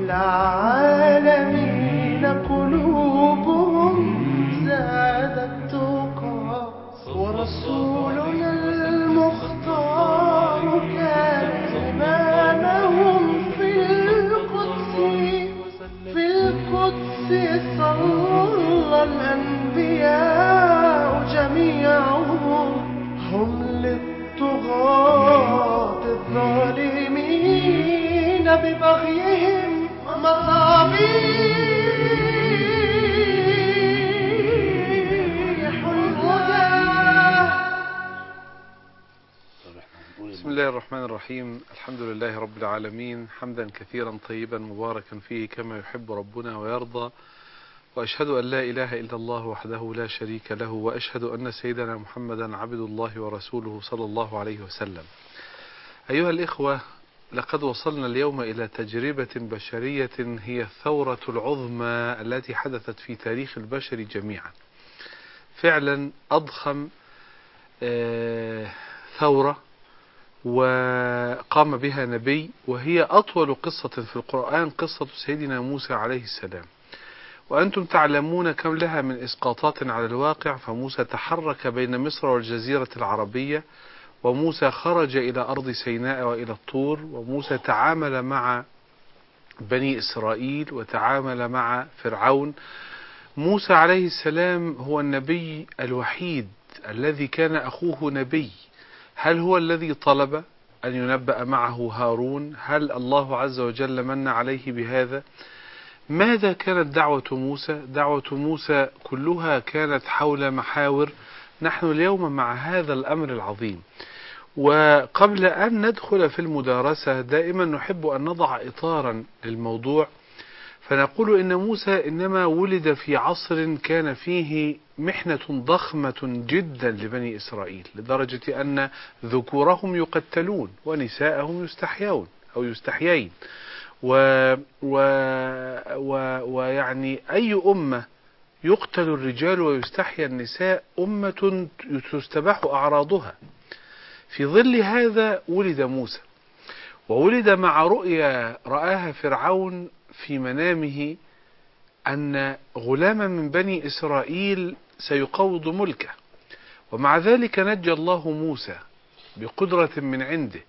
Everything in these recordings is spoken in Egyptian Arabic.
العالمين قلوبهم زادت تقى ورسولنا المختار كان إمامهم في القدس في القدس صلى الأنبياء جميعهم هم للطغاة الظالمين ببغيهم مصابيح الهدى بسم الله الرحمن الرحيم الحمد لله رب العالمين حمدا كثيرا طيبا مباركا فيه كما يحب ربنا ويرضى وأشهد أن لا إله إلا الله وحده لا شريك له وأشهد أن سيدنا محمدا عبد الله ورسوله صلى الله عليه وسلم أيها الإخوة لقد وصلنا اليوم إلى تجربة بشرية هي الثورة العظمى التي حدثت في تاريخ البشر جميعا فعلا أضخم آه، ثورة وقام بها نبي وهي أطول قصة في القرآن قصة سيدنا موسى عليه السلام وأنتم تعلمون كم لها من إسقاطات على الواقع فموسى تحرك بين مصر والجزيرة العربية وموسى خرج إلى أرض سيناء وإلى الطور وموسى تعامل مع بني إسرائيل وتعامل مع فرعون موسى عليه السلام هو النبي الوحيد الذي كان أخوه نبي هل هو الذي طلب أن ينبأ معه هارون هل الله عز وجل من عليه بهذا ماذا كانت دعوة موسى دعوة موسى كلها كانت حول محاور نحن اليوم مع هذا الأمر العظيم وقبل أن ندخل في المدارسة دائما نحب أن نضع إطارا للموضوع فنقول إن موسى إنما ولد في عصر كان فيه محنة ضخمة جدا لبني إسرائيل لدرجة أن ذكورهم يقتلون ونساءهم يستحيون أو يستحيين و و و ويعني أي أمة يقتل الرجال ويستحيا النساء أمة تستباح أعراضها في ظل هذا ولد موسى وولد مع رؤيا رآها فرعون في منامه أن غلاما من بني إسرائيل سيقوض ملكه ومع ذلك نجى الله موسى بقدرة من عنده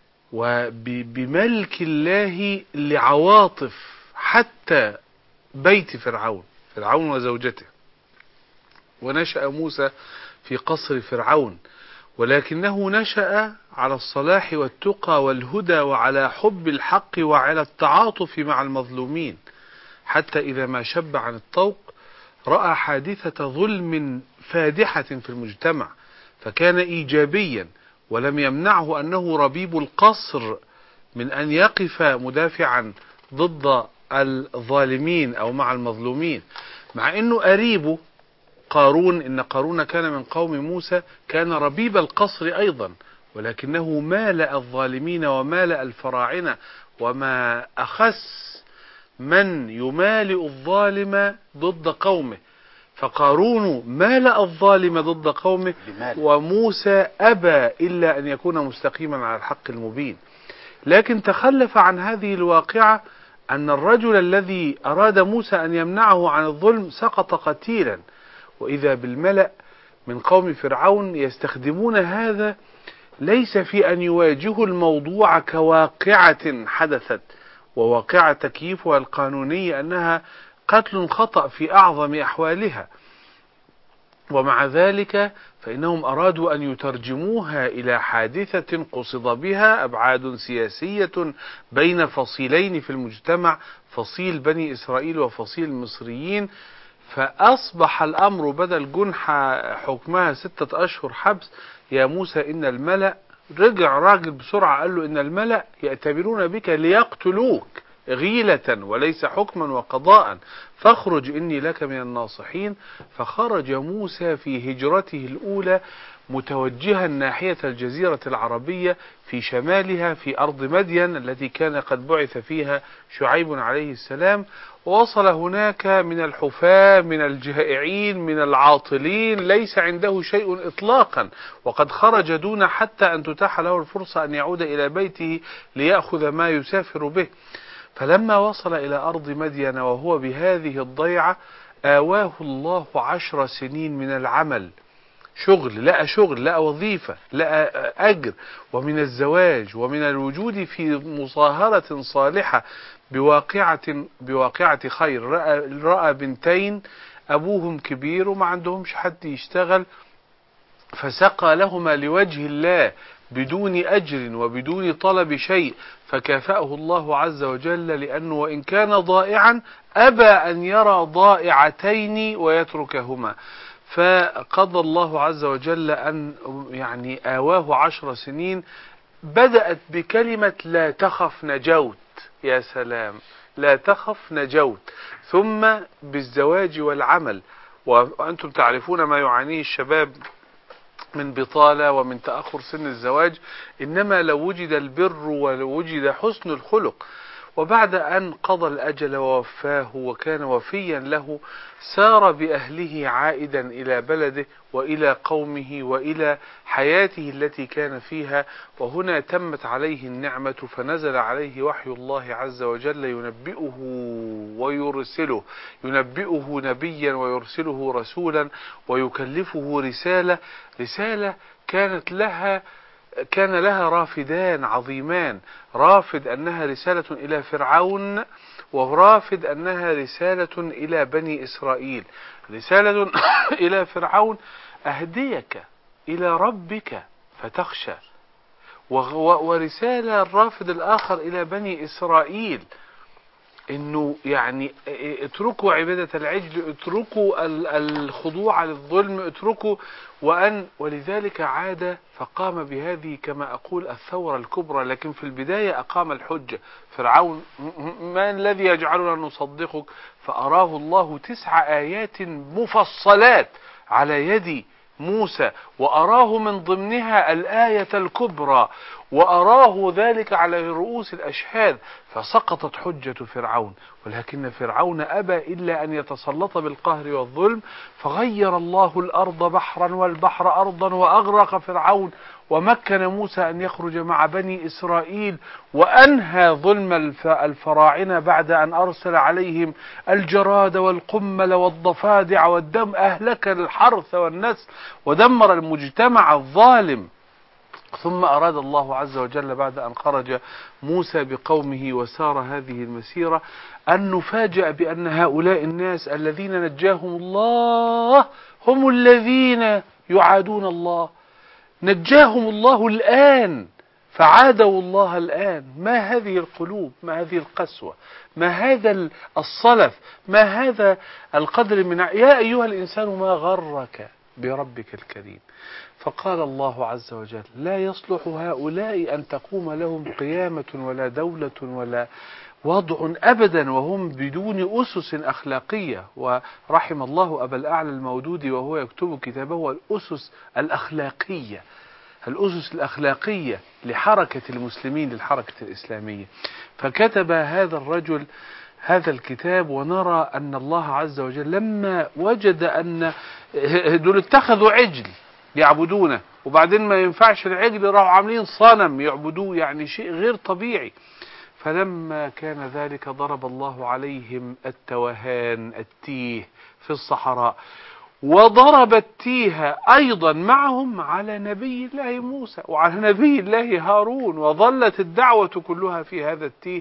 وبملك الله لعواطف حتى بيت فرعون فرعون وزوجته ونشأ موسى في قصر فرعون ولكنه نشأ على الصلاح والتقى والهدى وعلى حب الحق وعلى التعاطف مع المظلومين حتى إذا ما شب عن الطوق رأى حادثة ظلم فادحة في المجتمع فكان إيجابيا ولم يمنعه أنه ربيب القصر من أن يقف مدافعا ضد الظالمين أو مع المظلومين مع أنه قريبه قارون إن قارون كان من قوم موسى كان ربيب القصر أيضا ولكنه مالأ الظالمين ومالأ الفراعنة وما أخس من يمالئ الظالم ضد قومه فقارون مالأ الظالم ضد قومه بمال. وموسى أبى إلا أن يكون مستقيما على الحق المبين لكن تخلف عن هذه الواقعة أن الرجل الذي أراد موسى أن يمنعه عن الظلم سقط قتيلا وإذا بالملأ من قوم فرعون يستخدمون هذا ليس في أن يواجهوا الموضوع كواقعة حدثت وواقعة تكييفها القانوني أنها قتل خطأ في أعظم أحوالها ومع ذلك فإنهم أرادوا أن يترجموها إلى حادثة قصد بها أبعاد سياسية بين فصيلين في المجتمع فصيل بني إسرائيل وفصيل المصريين فأصبح الأمر بدل جنحة حكمها ستة أشهر حبس يا موسى إن الملأ رجع راجل بسرعة قال له إن الملأ يأتمرون بك ليقتلوك غيلة وليس حكما وقضاء فاخرج إني لك من الناصحين فخرج موسى في هجرته الأولى متوجها ناحية الجزيرة العربية في شمالها في أرض مدين التي كان قد بعث فيها شعيب عليه السلام ووصل هناك من الحفاة من الجائعين من العاطلين ليس عنده شيء إطلاقا وقد خرج دون حتى أن تتاح له الفرصة أن يعود إلى بيته ليأخذ ما يسافر به فلما وصل إلى أرض مدين وهو بهذه الضيعة آواه الله عشر سنين من العمل شغل لقى شغل لقى وظيفة لقى أجر ومن الزواج ومن الوجود في مصاهرة صالحة بواقعة بواقعة خير رأى, رأى بنتين أبوهم كبير وما عندهمش حد يشتغل فسقى لهما لوجه الله بدون أجر وبدون طلب شيء فكافأه الله عز وجل لأنه وإن كان ضائعا أبى أن يرى ضائعتين ويتركهما فقضى الله عز وجل أن يعني آواه عشر سنين بدأت بكلمة لا تخف نجوت يا سلام لا تخف نجوت ثم بالزواج والعمل وأنتم تعرفون ما يعانيه الشباب من بطالة ومن تأخر سن الزواج إنما لو وجد البر ولو وجد حسن الخلق وبعد أن قضى الأجل ووفاه وكان وفيا له سار بأهله عائدا إلى بلده وإلى قومه وإلى حياته التي كان فيها وهنا تمت عليه النعمة فنزل عليه وحي الله عز وجل ينبئه ويرسله ينبئه نبيا ويرسله رسولا ويكلفه رسالة رسالة كانت لها كان لها رافدان عظيمان رافد أنها رسالة إلى فرعون ورافد أنها رسالة إلى بني إسرائيل رسالة إلى فرعون أهديك إلى ربك فتخشى ورسالة الرافد الآخر إلى بني إسرائيل انه يعني اتركوا عبادة العجل اتركوا الخضوع للظلم اتركوا وان ولذلك عاد فقام بهذه كما اقول الثورة الكبرى لكن في البداية اقام الحجة فرعون ما الذي يجعلنا نصدقك فاراه الله تسع ايات مفصلات على يد موسى وأراه من ضمنها الآية الكبرى وأراه ذلك على رؤوس الأشهاد فسقطت حجة فرعون ولكن فرعون أبى إلا أن يتسلط بالقهر والظلم فغير الله الأرض بحرا والبحر أرضا وأغرق فرعون ومكن موسى أن يخرج مع بني إسرائيل وأنهى ظلم الفراعنة بعد أن أرسل عليهم الجراد والقمل والضفادع والدم أهلك الحرث والنسل ودمر المجتمع الظالم ثم أراد الله عز وجل بعد أن خرج موسى بقومه وسار هذه المسيرة أن نفاجأ بأن هؤلاء الناس الذين نجاهم الله هم الذين يعادون الله نجاهم الله الآن فعادوا الله الآن ما هذه القلوب ما هذه القسوة ما هذا الصلف ما هذا القدر من يا أيها الإنسان ما غرك بربك الكريم فقال الله عز وجل لا يصلح هؤلاء أن تقوم لهم قيامة ولا دولة ولا وضع أبدا وهم بدون أسس أخلاقية ورحم الله أبا الأعلى المودودي وهو يكتب كتابه الأسس الأخلاقية الأسس الأخلاقية لحركة المسلمين للحركة الإسلامية فكتب هذا الرجل هذا الكتاب ونرى أن الله عز وجل لما وجد أن دول اتخذوا عجل يعبدونه وبعدين ما ينفعش العجل راحوا عاملين صنم يعبدوه يعني شيء غير طبيعي فلما كان ذلك ضرب الله عليهم التوهان التيه في الصحراء وضرب التيه أيضا معهم على نبي الله موسى وعلى نبي الله هارون وظلت الدعوة كلها في هذا التيه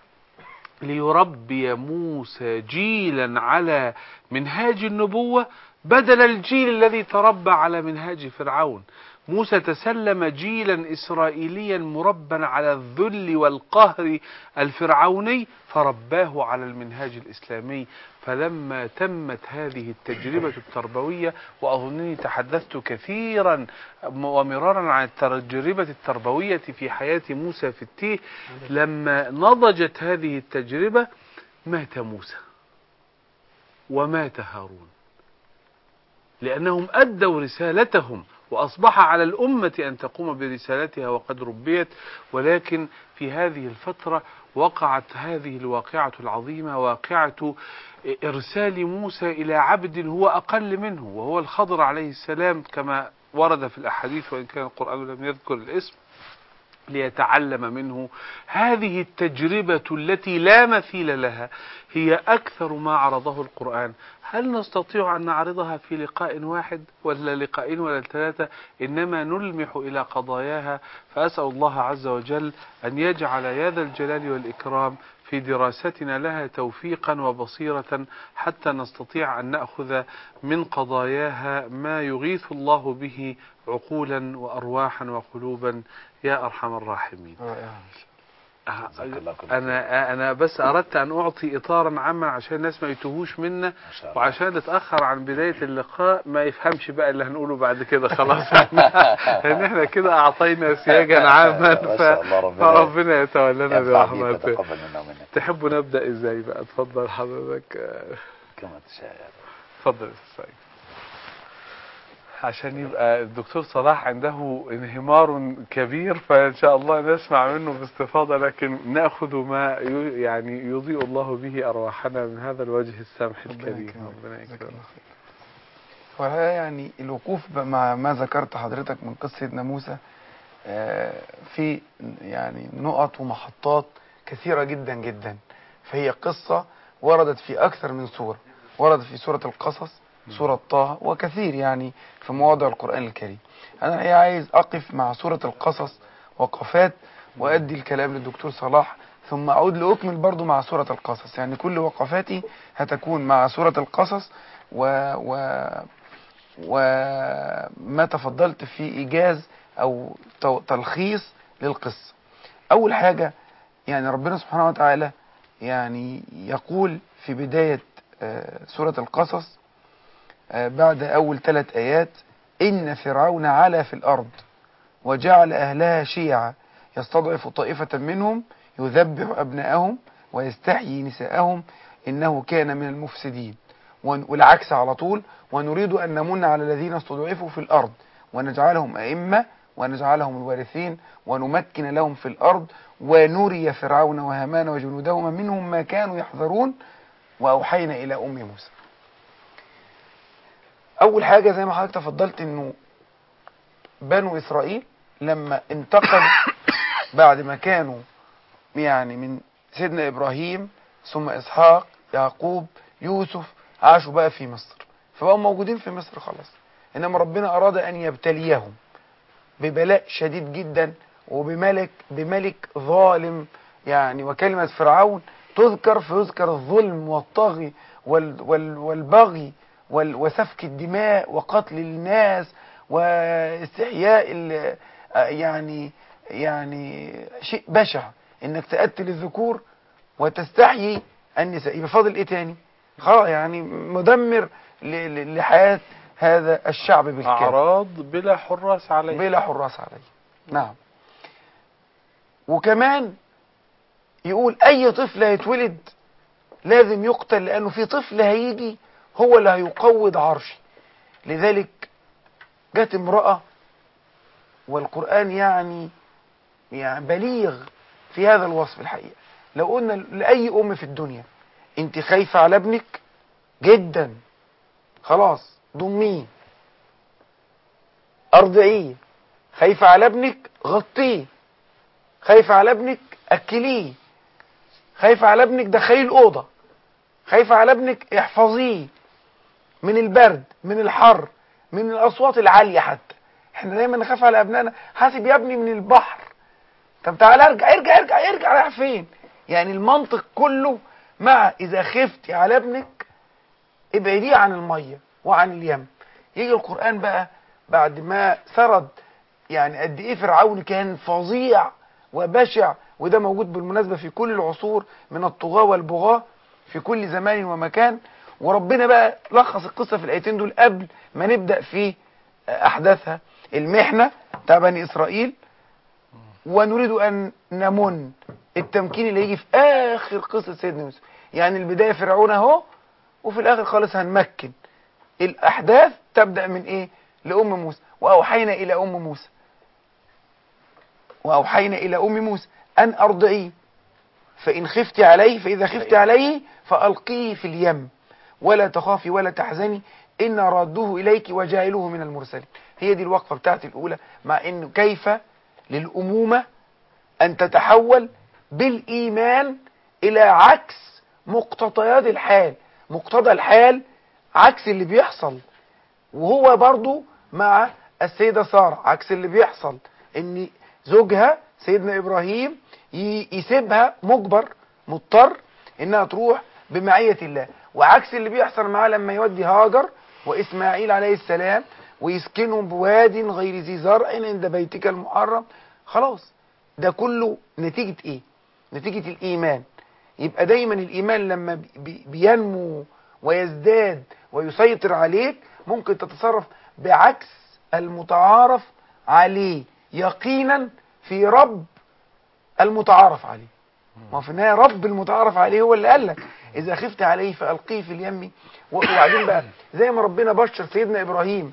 ليربي موسى جيلا على منهاج النبوة بدل الجيل الذي تربى على منهاج فرعون موسى تسلم جيلا إسرائيليا مربا على الذل والقهر الفرعوني فرباه على المنهاج الإسلامي فلما تمت هذه التجربة التربوية وأظنني تحدثت كثيرا ومرارا عن التجربة التربوية في حياة موسى في التيه لما نضجت هذه التجربة مات موسى ومات هارون لأنهم أدوا رسالتهم وأصبح على الأمة أن تقوم برسالتها وقد ربيت ولكن في هذه الفترة وقعت هذه الواقعة العظيمة واقعة إرسال موسى إلى عبد هو أقل منه وهو الخضر عليه السلام كما ورد في الأحاديث وإن كان القرآن لم يذكر الاسم ليتعلم منه هذه التجربة التي لا مثيل لها هي أكثر ما عرضه القرآن هل نستطيع أن نعرضها في لقاء واحد ولا لقاءين ولا ثلاثة إنما نلمح إلى قضاياها فأسأل الله عز وجل أن يجعل يا ذا الجلال والإكرام في دراستنا لها توفيقا وبصيرة حتى نستطيع أن نأخذ من قضاياها ما يغيث الله به عقولا وأرواحا وقلوبا يا أرحم الراحمين جزاك الله كل أنا أنا بس أردت أن أعطي إطارا عاما عشان الناس ما يتوهوش منا ما شاء الله وعشان نتأخر عن بداية اللقاء ما يفهمش بقى اللي هنقوله بعد كده خلاص لأن احنا كده أعطينا سياجا عاما ما شاء الله، ربنا- فربنا يتولانا ينفع بيك برحمته وتقبل منا ومنك تحبوا نبدأ ازاي بقى اتفضل حضرتك آه، كما تشاء يا رب. اتفضل يا أستاذ سعيد عشان يبقى الدكتور صلاح عنده انهمار كبير فإن شاء الله نسمع منه باستفاضة لكن نأخذ ما ي- يعني يضيء الله به أرواحنا من هذا الوجه السامح ربنا الكريم يكرمك. ربنا جزاك يكرمك الله خير. هو الحقيقة يعني الوقوف ب- مع ما ذكرت حضرتك من قصة سيدنا موسى آه، في يعني نقط ومحطات كثيرة جدا جدا فهي قصة وردت في أكثر من سورة وردت في سورة القصص سورة طه وكثير يعني في مواضع القرآن الكريم أنا الحقيقة عايز أقف مع سورة القصص وقفات وأدي الكلام للدكتور صلاح ثم أعود لأكمل برضو مع سورة القصص يعني كل وقفاتي هتكون مع سورة القصص و, و وما تفضلت في إيجاز أو تو- تلخيص للقصة أول حاجة يعني ربنا سبحانه وتعالى يعني يقول في بداية آه، سورة القصص آه، بعد أول ثلاث آيات إن فرعون علا في الأرض وجعل أهلها شيعا يستضعف طائفة منهم يذبح أبناءهم ويستحيي نساءهم إنه كان من المفسدين ون- والعكس على طول ونريد أن نمن على الذين استضعفوا في الأرض ونجعلهم أئمة ونجعلهم الوارثين ونمكن لهم في الأرض ونري فرعون وهامان وجنودهما منهم ما كانوا يحذرون وأوحينا إلى أم موسى أول حاجة زي ما حضرتك تفضلت إنه بنو إسرائيل لما انتقلوا بعد ما كانوا يعني من سيدنا إبراهيم ثم إسحاق يعقوب يوسف عاشوا بقى في مصر فبقوا موجودين في مصر خلاص إنما ربنا أراد أن يبتليهم ببلاء شديد جدا وبملك بملك ظالم يعني وكلمة فرعون تذكر فيذكر الظلم والطغي وال وال والبغي وال وسفك الدماء وقتل الناس واستحياء ال- يعني يعني شيء بشع انك تقتل الذكور وتستحيي النساء يبقى فاضل ايه تاني خلاص يعني مدمر ل- ل- لحياة هذا الشعب بالكامل أعراض بلا حراس عليه بلا حراس عليه نعم وكمان يقول اي طفل هيتولد لازم يقتل لانه في طفل هيجي هو اللي هيقوض عرشي لذلك جت امرأة والقرآن يعني يعني بليغ في هذا الوصف الحقيقة لو قلنا لأي أم في الدنيا أنت خايفة على ابنك جدا خلاص ضميه أرضعيه خايفة على ابنك غطيه خايفة على ابنك أكليه خايفة على ابنك دخليه الأوضة خايفة على ابنك احفظيه من البرد من الحر من الأصوات العالية حتى احنا دايما نخاف على أبنائنا حاسب يا ابني من البحر طب تعالى ارجع ارجع ارجع ارجع رايح فين يعني المنطق كله مع إذا خفت على ابنك ابعديه عن المية وعن اليم يجي القرآن بقى بعد ما سرد يعني قد ايه فرعون كان فظيع وبشع وده موجود بالمناسبة في كل العصور من الطغاة والبغاة في كل زمان ومكان وربنا بقى لخص القصة في الآيتين دول قبل ما نبدأ في أحداثها المحنة بتاع بني إسرائيل ونريد أن نمن التمكين اللي يجي في آخر قصة سيدنا يوسف يعني البداية فرعون أهو وفي الآخر خالص هنمكن الأحداث تبدأ من إيه لأم موسى وأوحينا إلى أم موسى وأوحينا إلى أم موسى أن أرضعيه فإن خفت عليه فإذا خفت عليه فألقيه في اليم ولا تخافي ولا تحزني إن رادوه إليك وجاعلوه من المرسلين هي دي الوقفة بتاعتي الأولى مع إنه كيف للأمومة أن تتحول بالإيمان إلى عكس مقتضيات الحال مقتضى الحال عكس اللي بيحصل وهو برضو مع السيدة سارة عكس اللي بيحصل ان زوجها سيدنا ابراهيم ي- يسيبها مجبر مضطر انها تروح بمعية الله وعكس اللي بيحصل معاه لما يودي هاجر واسماعيل عليه السلام ويسكنهم بواد غير ذي زرع عند بيتك المحرم خلاص ده كله نتيجة ايه نتيجة الايمان يبقى دايما الايمان لما بي- بي- بينمو ويزداد ويسيطر عليك ممكن تتصرف بعكس المتعارف عليه يقينا في رب المتعارف عليه ما هو في النهايه رب المتعارف عليه هو اللي قال لك اذا خفت عليه فالقيه في اليم و- وبعدين بقى زي ما ربنا بشر سيدنا ابراهيم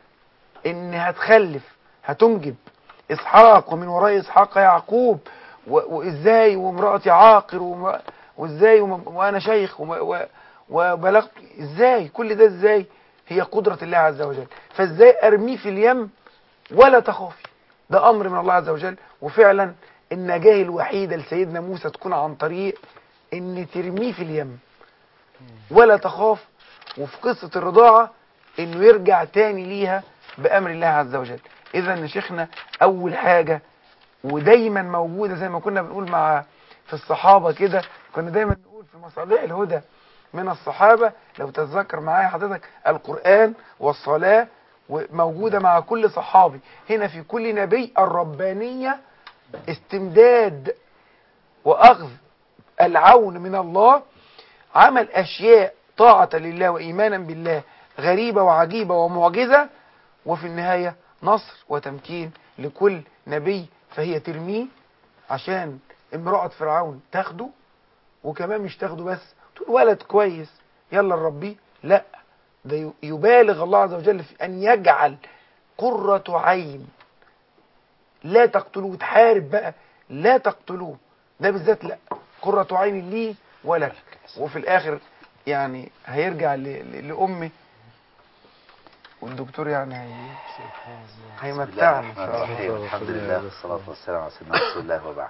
ان هتخلف هتنجب اسحاق ومن وراء اسحاق يعقوب و- وازاي وامرأتي عاقر وم- وازاي وم- وانا شيخ وم- و- وبلغت ازاي كل ده ازاي هي قدرة الله عز وجل فازاي ارميه في اليم ولا تخافي ده امر من الله عز وجل وفعلا النجاة الوحيدة لسيدنا موسى تكون عن طريق ان ترميه في اليم ولا تخاف وفي قصة الرضاعة انه يرجع تاني ليها بامر الله عز وجل اذا يا شيخنا اول حاجة ودايما موجودة زي ما كنا بنقول مع في الصحابة كده كنا دايما نقول في مصالح الهدى من الصحابة لو تتذكر معايا حضرتك القرآن والصلاة وموجودة مع كل صحابي هنا في كل نبي الربانية استمداد وأخذ العون من الله عمل أشياء طاعة لله وإيمانا بالله غريبة وعجيبة ومعجزة وفي النهاية نصر وتمكين لكل نبي فهي ترميه عشان امرأة فرعون تاخده وكمان مش تاخده بس تقول ولد كويس يلا نربيه لا ده ي- يبالغ الله عز وجل في أن يجعل قرة عين لا تقتلوه تحارب بقى لا تقتلوه ده بالذات لا قرة عين لي ولك وفي الآخر يعني هيرجع ل- ل- لأمي والدكتور يعني هي بسم الله هيمتعني إن الرحمن شاء الله الرحيم الحمد لله والصلاة والسلام على سيدنا رسول الله وبعد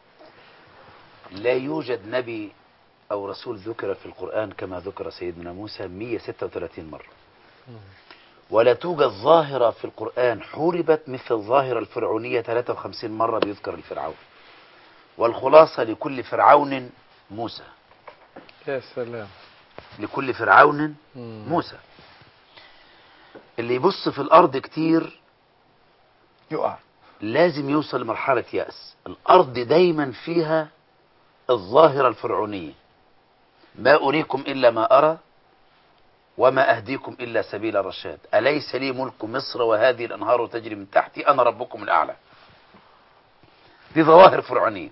لا يوجد نبي أو رسول ذكر في القرآن كما ذكر سيدنا موسى 136 مرة ولا توجد ظاهرة في القرآن حوربت مثل الظاهرة الفرعونية 53 مرة بيذكر الفرعون والخلاصة لكل فرعون موسى يا سلام لكل فرعون مم. موسى اللي يبص في الأرض كتير يقع لازم يوصل لمرحلة يأس الأرض دايما فيها الظاهرة الفرعونية ما أريكم إلا ما أرى وما أهديكم إلا سبيل الرشاد أليس لي ملك مصر وهذه الأنهار تجري من تحتي أنا ربكم الأعلى دي ظواهر فرعونية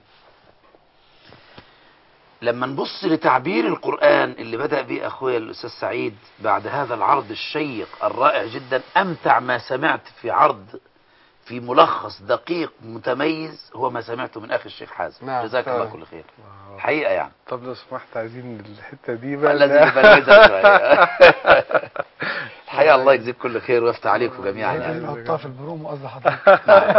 لما نبص لتعبير القرآن اللي بدأ به أخويا الأستاذ سعيد بعد هذا العرض الشيق الرائع جدا أمتع ما سمعت في عرض في ملخص دقيق متميز هو ما سمعته من أخي الشيخ حازم نعم، جزاك الله فعلا. كل خير واو. حقيقة يعني طب لو سمحت عايزين الحتة دي بقى لازم لا. نبلغها شوية الحقيقة الله يجزيك كل خير ويفتح عليكم جميعا لازم يعني نحطها في البرومو قصدي حضرتك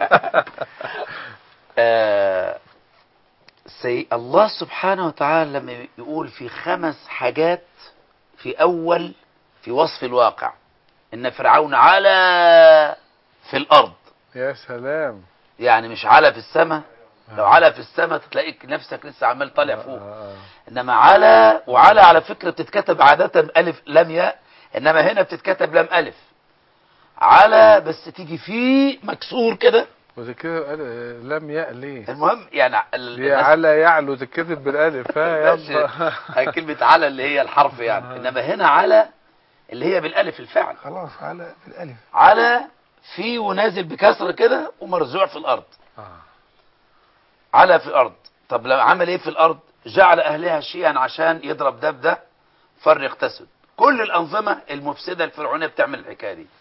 آه سي الله سبحانه وتعالى لما يقول في خمس حاجات في أول في وصف الواقع إن فرعون علا في الأرض يا سلام يعني مش علا في السماء لو علا في السماء تلاقيك نفسك لسه عمال طالع فوق آه، آه. انما على وعلى على فكرة بتتكتب عادة الف لم ياء انما هنا بتتكتب لم الف على بس تيجي فيه مكسور كده وزي كده قال آه، لم يأ ليه المهم يعني ال- ليه الناس- على يعلو تتكتب بالالف ها ماشي. يلا هي كلمة على اللي هي الحرف يعني انما هنا على اللي هي بالالف الفعل خلاص على في الألف على في ونازل بكسر كده ومرزوع في الارض آه. على في الارض طب لو عمل ايه في الارض جعل اهلها شيئا عشان يضرب ده بده فرق تسد كل الانظمه المفسده الفرعونيه بتعمل الحكايه دي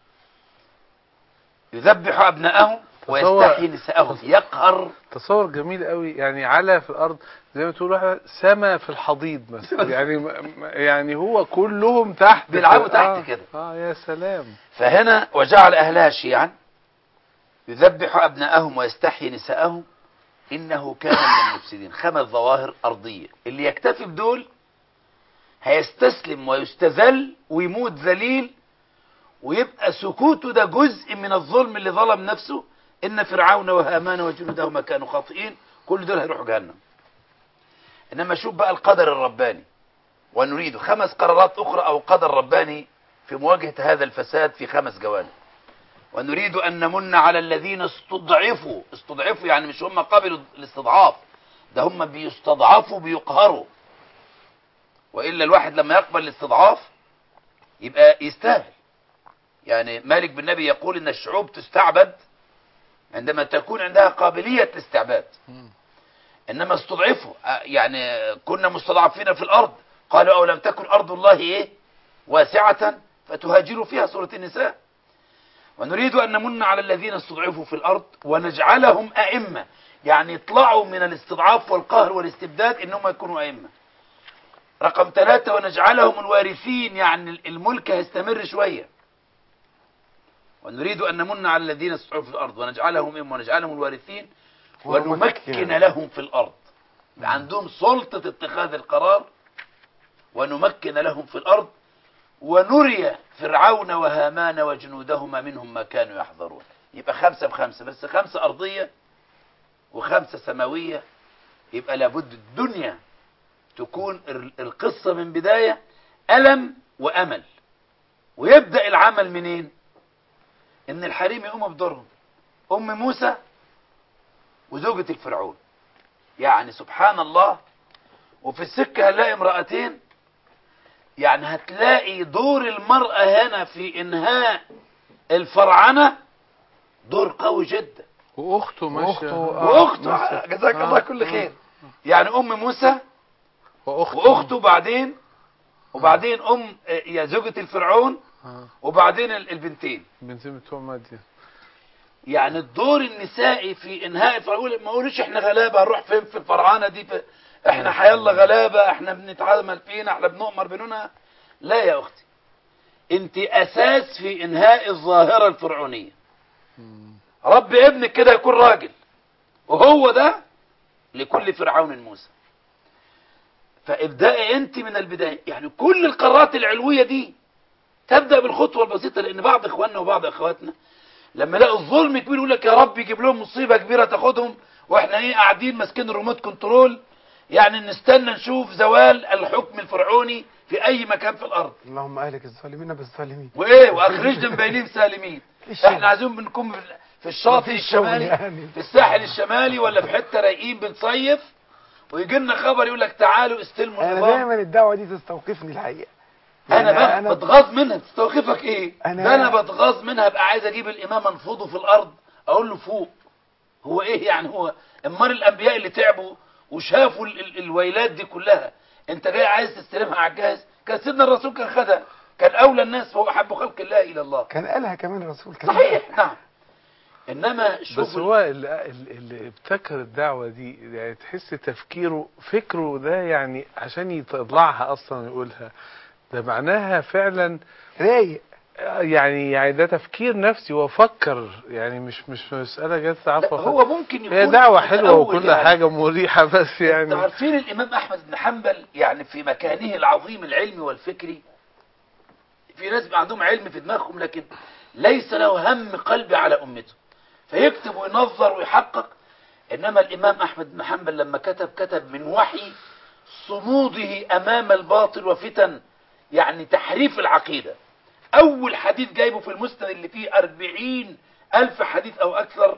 يذبح ابنائهم ويستحيي نساءهم يقهر تصور جميل قوي يعني على في الارض زي ما تقول واحد سما في الحضيض مثلا يعني م- م- يعني هو كلهم تحت بيلعبوا تحت آه. كده. اه يا سلام فهنا وجعل اهلها شيعا يذبح ابنائهم ويستحيي نساءهم إنه كان من المفسدين خمس ظواهر أرضية اللي يكتفي بدول هيستسلم ويستذل ويموت ذليل ويبقى سكوته ده جزء من الظلم اللي ظلم نفسه إن فرعون وهامان وجنودهما كانوا خاطئين كل دول هيروحوا جهنم إنما شوف بقى القدر الرباني ونريد خمس قرارات أخرى أو قدر رباني في مواجهة هذا الفساد في خمس جوانب ونريد أن نمن على الذين استضعفوا استضعفوا يعني مش هم قبلوا الاستضعاف ده هم بيستضعفوا بيقهروا وإلا الواحد لما يقبل الاستضعاف يبقى يستاهل يعني مالك بن نبي يقول إن الشعوب تستعبد عندما تكون عندها قابلية الاستعباد إنما استضعفوا آه، يعني كنا مستضعفين في الأرض قالوا أو لم تكن أرض الله إيه واسعة فتهاجروا فيها سورة النساء ونريد أن نمن على الذين استضعفوا في الأرض ونجعلهم أئمة يعني يطلعوا من الاستضعاف والقهر والاستبداد إنهم يكونوا أئمة رقم ثلاثة ونجعلهم الوارثين يعني الملك هيستمر شوية ونريد أن نمن على الذين استضعفوا في الأرض ونجعلهم أئمة ونجعلهم الوارثين ونمكن لهم في الأرض عندهم سلطة اتخاذ القرار ونمكن لهم في الأرض ونري فرعون وهامان وجنودهما منهم ما كانوا يحذرون يبقى خمسة بخمسة بس خمسة أرضية وخمسة سماوية يبقى لابد الدنيا تكون ال- القصة من بداية ألم وأمل ويبدأ العمل منين إن الحريم يقوموا بدورهم أم موسى وزوجة الفرعون يعني سبحان الله وفي السكة هنلاقي امرأتين يعني هتلاقي دور المرأة هنا في إنهاء الفرعنة دور قوي جدا واخته ماشيه وأخته، آه. وأخته جزاك الله كل خير يعني أم موسى واخته وأخته بعدين وبعدين أم يا زوجة الفرعون آه. وبعدين ال- البنتين بنتين بتوع مادية يعني الدور النسائي في انهاء الفرعون ما قولوش احنا غلابه هنروح فين في الفرعانه دي في احنا حيالله غلابه احنا بنتعامل فينا احنا بنؤمر بنونا لا يا اختي انت اساس في انهاء الظاهره الفرعونيه رب ابنك كده يكون راجل وهو ده لكل فرعون موسى فابدأي انت من البدايه يعني كل القارات العلويه دي تبدا بالخطوه البسيطه لان بعض اخواننا وبعض اخواتنا لما يلاقوا الظلم كبير يقول لك يا رب يجيب لهم مصيبه كبيره تاخدهم واحنا ايه قاعدين ماسكين الريموت كنترول يعني نستنى نشوف زوال الحكم الفرعوني في اي مكان في الارض اللهم اهلك الظالمين بالظالمين وايه واخرجنا من بينهم سالمين الشغل. احنا عايزين بنكون في الشاطئ مفيش شغل الشمالي يعني. في الساحل الشمالي ولا في حته رايقين بنصيف ويجي لنا خبر يقول لك تعالوا استلموا انا النظام دايما الدعوه دي تستوقفني الحقيقه انا يعني بقى بتغاظ منها تستوقفك ايه أنا- ده انا بتغاظ منها ابقى عايز اجيب الامام انفضه في الارض اقول له فوق هو ايه يعني هو امال الانبياء اللي تعبوا وشافوا ال ال الويلات دي كلها انت جاي عايز تستلمها على الجهاز كان سيدنا الرسول كان خدها كان اولى الناس فهو احب خلق الله الى الله كان قالها كمان الرسول كان صحيح نعم انما شوف بس هو اللي, اللي ابتكر الدعوة دي يعني تحس تفكيره فكره ده يعني عشان يطلعها اصلا يقولها ده معناها فعلا رايق يعني يعني ده تفكير نفسي وفكر يعني مش مش مسألة جت لا، عفوا هو ممكن يكون هي دعوة حلوة متأول وكل يعني. حاجة مريحة بس انتوا يعني عارفين الامام احمد بن حنبل يعني في مكانه العظيم العلمي والفكري في ناس بيبقى عندهم علم في دماغهم لكن ليس له هم قلبي على امته فيكتب وينظر ويحقق انما الامام احمد بن حنبل لما كتب كتب من وحي صموده امام الباطل وفتن يعني تحريف العقيده اول حديث جايبه في المسند اللي فيه أربعين الف حديث او اكثر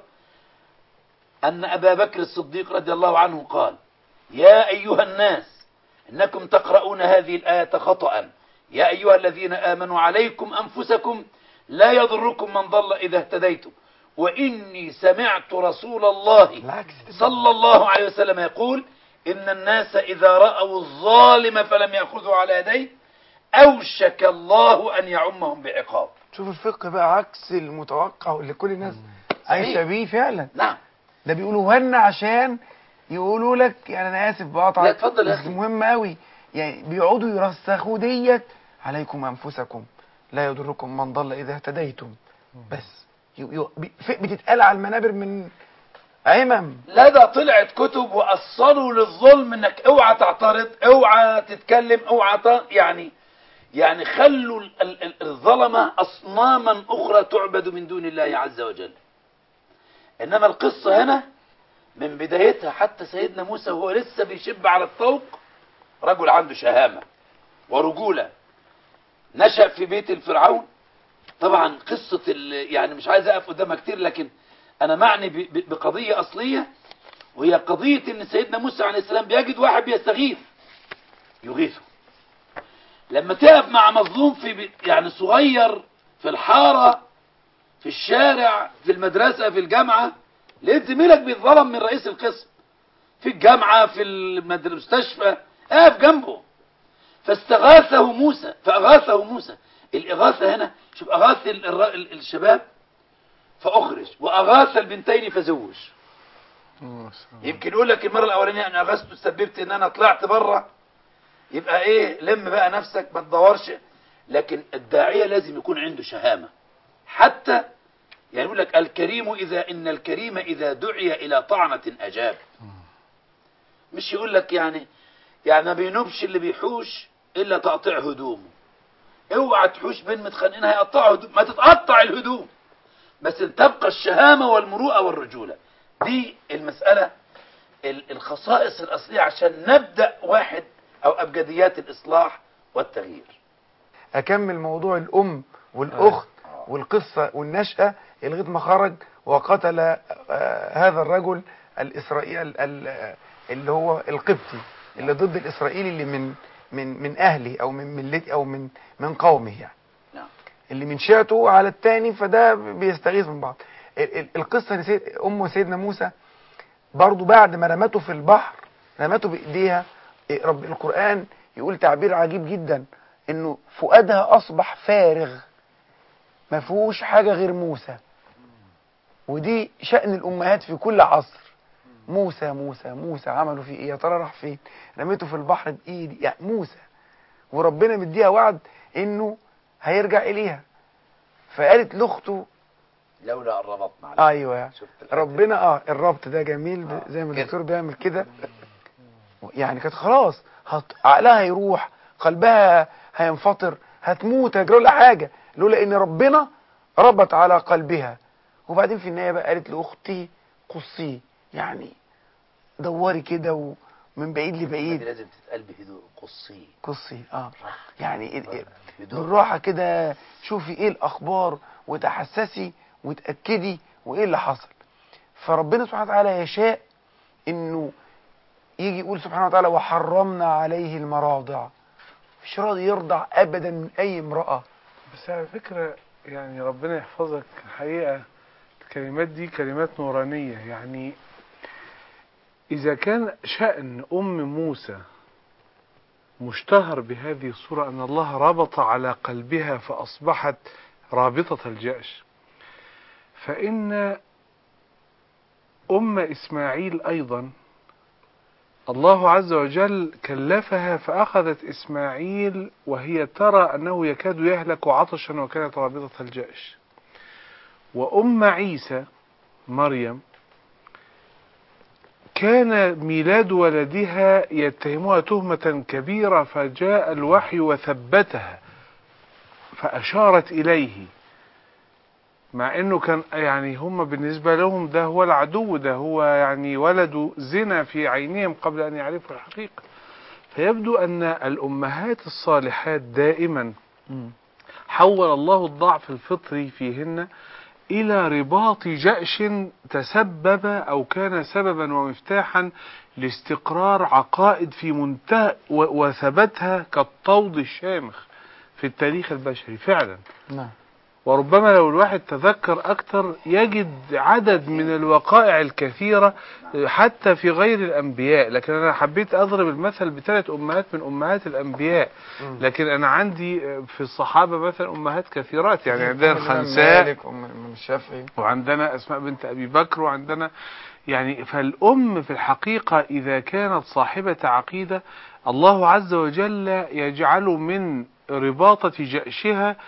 أن أبا بكر الصديق رضي الله عنه قال يا أيها الناس إنكم تقرؤون هذه الآية خطأ يا أيها الذين آمنوا عليكم أنفسكم لا يضركم من ضل إذا اهتديتم وإني سمعت رسول الله بالعكس صلى الله عليه وسلم يقول إن الناس إذا رأوا الظالم فلم يأخذوا على يديه أوشك الله أن يعمهم بعقاب شوف الفقه بقى عكس المتوقع واللي كل الناس عايشه بيه فعلا نعم ده بيقولوا هنا عشان يقولوا لك يعني انا اسف بقطع لا، اتفضل يا بس أخي. مهم قوي يعني بيقعدوا يرسخوا ديت عليكم انفسكم لا يضركم من ضل اذا اهتديتم بس ي- ي- بي- ف- بتتقال على المنابر من عمم لا ده طلعت كتب وأصلوا للظلم انك اوعى تعترض اوعى تتكلم اوعى ت... يعني يعني خلوا ال- ال- ال- الظلمة أصناما أخرى تعبد من دون الله عز وجل إنما القصة هنا من بدايتها حتى سيدنا موسى وهو لسه بيشب على الطوق رجل عنده شهامة ورجولة نشأ في بيت الفرعون طبعا قصة ال- يعني مش عايز أقف قدامها كتير لكن أنا معني ب- ب- بقضية أصلية وهي قضية إن سيدنا موسى عليه السلام بيجد واحد بيستغيث يغيثه لما تقف مع مظلوم في بي- يعني صغير في الحارة في الشارع في المدرسة في الجامعة لقيت زميلك بيتظلم من رئيس القسم في الجامعة في المد- المستشفى اقف جنبه فاستغاثه موسى فأغاثه موسى الإغاثة هنا شوف أغاث ال- الر- ال- الشباب فأخرج وأغاث البنتين فزوج يمكن يقول لك المرة الأولانية أنا أغثت سببت إن أنا طلعت بره يبقى إيه لم بقى نفسك ما تدورش لكن الداعية لازم يكون عنده شهامة حتى يعني يقول لك الكريم إذا إن الكريم إذا دعي إلى طعنة أجاب مش يقول لك يعني يعني ما بينوبش اللي بيحوش إلا تقطيع هدومه اوعى تحوش بين متخانقين هيقطعوا هدوم ما تتقطع الهدوم بس ان تبقى الشهامة والمروءة والرجولة دي المسألة ال- الخصائص الأصلية عشان نبدأ واحد أو أبجديات الإصلاح والتغيير اكمل موضوع الام والاخت والقصه والنشاه لغايه ما خرج وقتل آه، هذا الرجل الاسرائيلي ال- ال- اللي هو القبطي اللي ضد الاسرائيلي اللي من من من اهله او من ملته او من من قومه يعني نعم اللي من شيعته على التاني فده بيستغيث من بعض ال- ال- القصه ان سيد ام سيدنا موسى برضو بعد ما رمته في البحر رمته بايديها إيه، رب القران يقول تعبير عجيب جدا انه فؤادها اصبح فارغ ما فيهوش حاجه غير موسى ودي شأن الامهات في كل عصر موسى موسى موسى عملوا فيه ايه يا ترى راح فين رميته في البحر بايدي يعني موسى وربنا مديها وعد انه هيرجع اليها فقالت لاخته لولا أن ربطنا عليه ايوه شفت الحتة ربنا اه الربط ده جميل ب- زي ما كده. الدكتور بيعمل كده يعني كانت خلاص هت... عقلها هيروح قلبها هينفطر هتموت هيجرى لها حاجه لولا ان ربنا ربط على قلبها وبعدين في النهايه بقى قالت لاختي قصيه يعني دوري كده ومن بعيد دي لبعيد لازم تتقال بهدوء قصي قصي اه يعني ال- ال- هدوء بالراحة كده شوفي ايه الاخبار وتحسسي وتأكدي وايه اللي حصل فربنا سبحانه وتعالى يشاء انه يجي يقول سبحانه وتعالى وحرمنا عليه المراضع مش راضي يرضع ابدا من اي امرأة بس على فكرة يعني ربنا يحفظك الحقيقة الكلمات دي كلمات نورانية يعني إذا كان شأن أم موسى مشتهر بهذه الصورة أن الله ربط على قلبها فأصبحت رابطة الجأش فإن أم إسماعيل أيضا الله عز وجل كلفها فأخذت إسماعيل وهي ترى أنه يكاد يهلك عطشا وكانت رابطة الجأش وأم عيسى مريم كان ميلاد ولدها يتهمها تهمة كبيرة فجاء الوحي وثبتها فأشارت إليه مع انه كان يعني هم بالنسبة لهم ده هو العدو ده هو يعني ولد زنا في عينهم قبل ان يعرفوا الحقيقة فيبدو ان الامهات الصالحات دائما حول الله الضعف الفطري فيهن الى رباط جأش تسبب او كان سببا ومفتاحا لاستقرار عقائد في منتهى و- وثبتها كالطود الشامخ في التاريخ البشري فعلا نعم وربما لو الواحد تذكر أكثر يجد عدد من الوقائع الكثيرة حتى في غير الأنبياء لكن أنا حبيت أضرب المثل بثلاث أمهات من أمهات الأنبياء لكن أنا عندي في الصحابة مثلا أمهات كثيرات يعني عندنا الخنساء مالك ام أم الشافعي وعندنا أسماء بنت أبي بكر وعندنا يعني فالأم في الحقيقة إذا كانت صاحبة عقيدة الله عز وجل يجعل من رباطة جأشها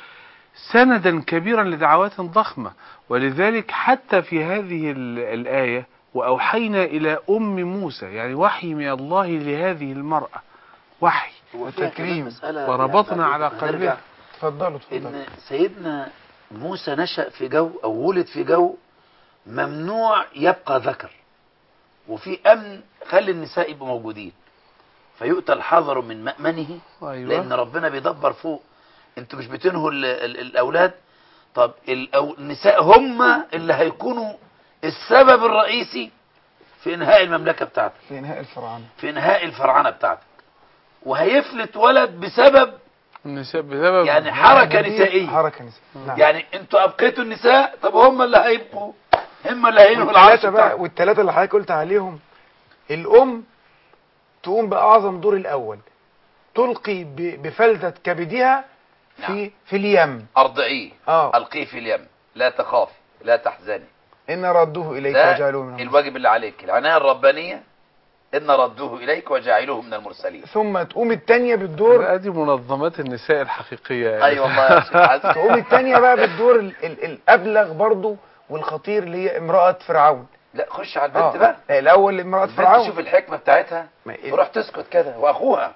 سندا كبيرا لدعوات ضخمة ولذلك حتى في هذه ال- الآية وأوحينا إلى أم موسى يعني وحي من الله لهذه المرأة وحي هو فيها وتكريم. كمان مسألة وربطنا يعني على هنرجع قلبها اتفضلوا اتفضلوا ان سيدنا موسى نشأ في جو او ولد في جو ممنوع يبقى ذكر وفي امن خلي النساء يبقوا موجودين فيؤتى الحذر من مأمنه أيوة. لان ربنا بيدبر فوق انتوا مش بتنهوا ال ال الاولاد طب الأو النساء هم اللي هيكونوا السبب الرئيسي في انهاء المملكة بتاعتك في انهاء الفراعنه في انهاء الفرعنة بتاعتك وهيفلت ولد بسبب النساء بسبب يعني حركة دي نسائية حركه نسائيه نعم يعني انتوا ابقيتوا النساء طب هم اللي هيبقوا هم اللي هينهوا العرش والثلاثه بقى بتاعهم والثلاثه اللي حضرتك قلت عليهم الام تقوم باعظم دور الاول تلقي ب- بفلذة كبدها في نعم. في اليم ارضعيه اه القيه في اليم لا تخافي لا تحزني ان ردوه اليك ده وجعلوه من المرسلين الواجب اللي عليك العناية الربانية ان ردوه اليك وجعلوه من المرسلين ثم تقوم الثانيه بالدور بقى دي منظمات النساء الحقيقية يعني. اي والله يا شيخ عزيز. تقوم الثانيه بقى بالدور ال ال الابلغ برضو والخطير اللي هي امراه فرعون لا خش على البنت بقى لا، الاول امراه البنت فرعون شوف الحكمة بتاعتها ما إيه؟ تروح تسكت كده واخوها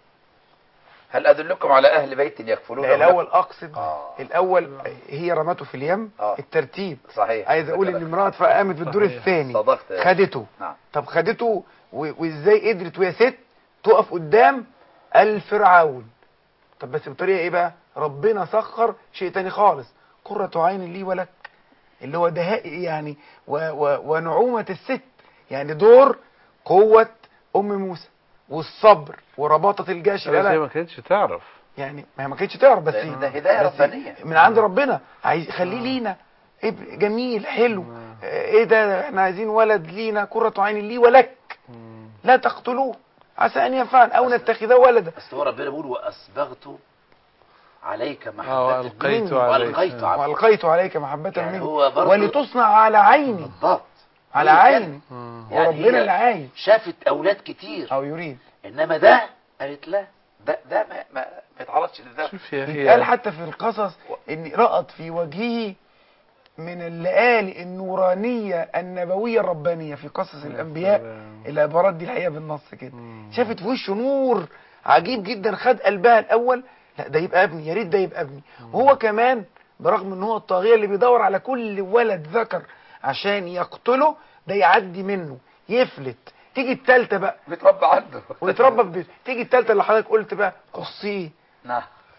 هل ادلكم على اهل بيت يكفلون لا الاول اقصد آه. الاول هي رمته في اليم آه. الترتيب صحيح عايز اقول ان امراه فرعون قامت بالدور صحيح. الثاني صدقت يا خدته نعم طب خدته و- وازاي قدرت وهي ست تقف قدام الفرعون طب بس بطريقه ايه بقى ربنا سخر شيء تاني خالص قرة عين لي ولك اللي هو دهاء يعني و و ونعومة الست يعني دور قوة ام موسى والصبر ورباطة الجيش بس هي لا ما كانتش تعرف يعني ما هي ما كانتش تعرف بس ده- ده هداية بس ربانية. من عند ربنا عايز خليه لينا إيه جميل حلو ايه ده احنا عايزين ولد لينا قرة عين لي ولك لا تقتلوه عسى ان ينفعنا او نتخذه ولدا بس هو ربنا بيقول واسبغت عليك اه محبة والقيت مني. عليك والقيت عليك والقيت عليك محبة يعني مني هو برضه- ولتصنع على عيني بالضبط على هي كده. عيني مم. يعني وربنا هي اللي عايز شافت اولاد كتير او يريد انما ده قالت لا ده ده ما ما, ما يتعرضش لده شوف يا قال هي حتى في القصص ان رأت في وجهه من اللآلئ النورانية النبوية الربانية في قصص الأنبياء سلام. العبارات دي الحقيقة بالنص كده مم. شافت في وشه نور عجيب جدا خد قلبها الأول لا ده يبقى ابني يا ريت ده يبقى ابني وهو كمان برغم ان هو الطاغية اللي بيدور على كل ولد ذكر عشان يقتله ده يعدي منه يفلت تيجي التالتة بقى بيتربى عنده ويتربى في بيته تيجي التالتة اللي حضرتك قلت بقى قصيه نعم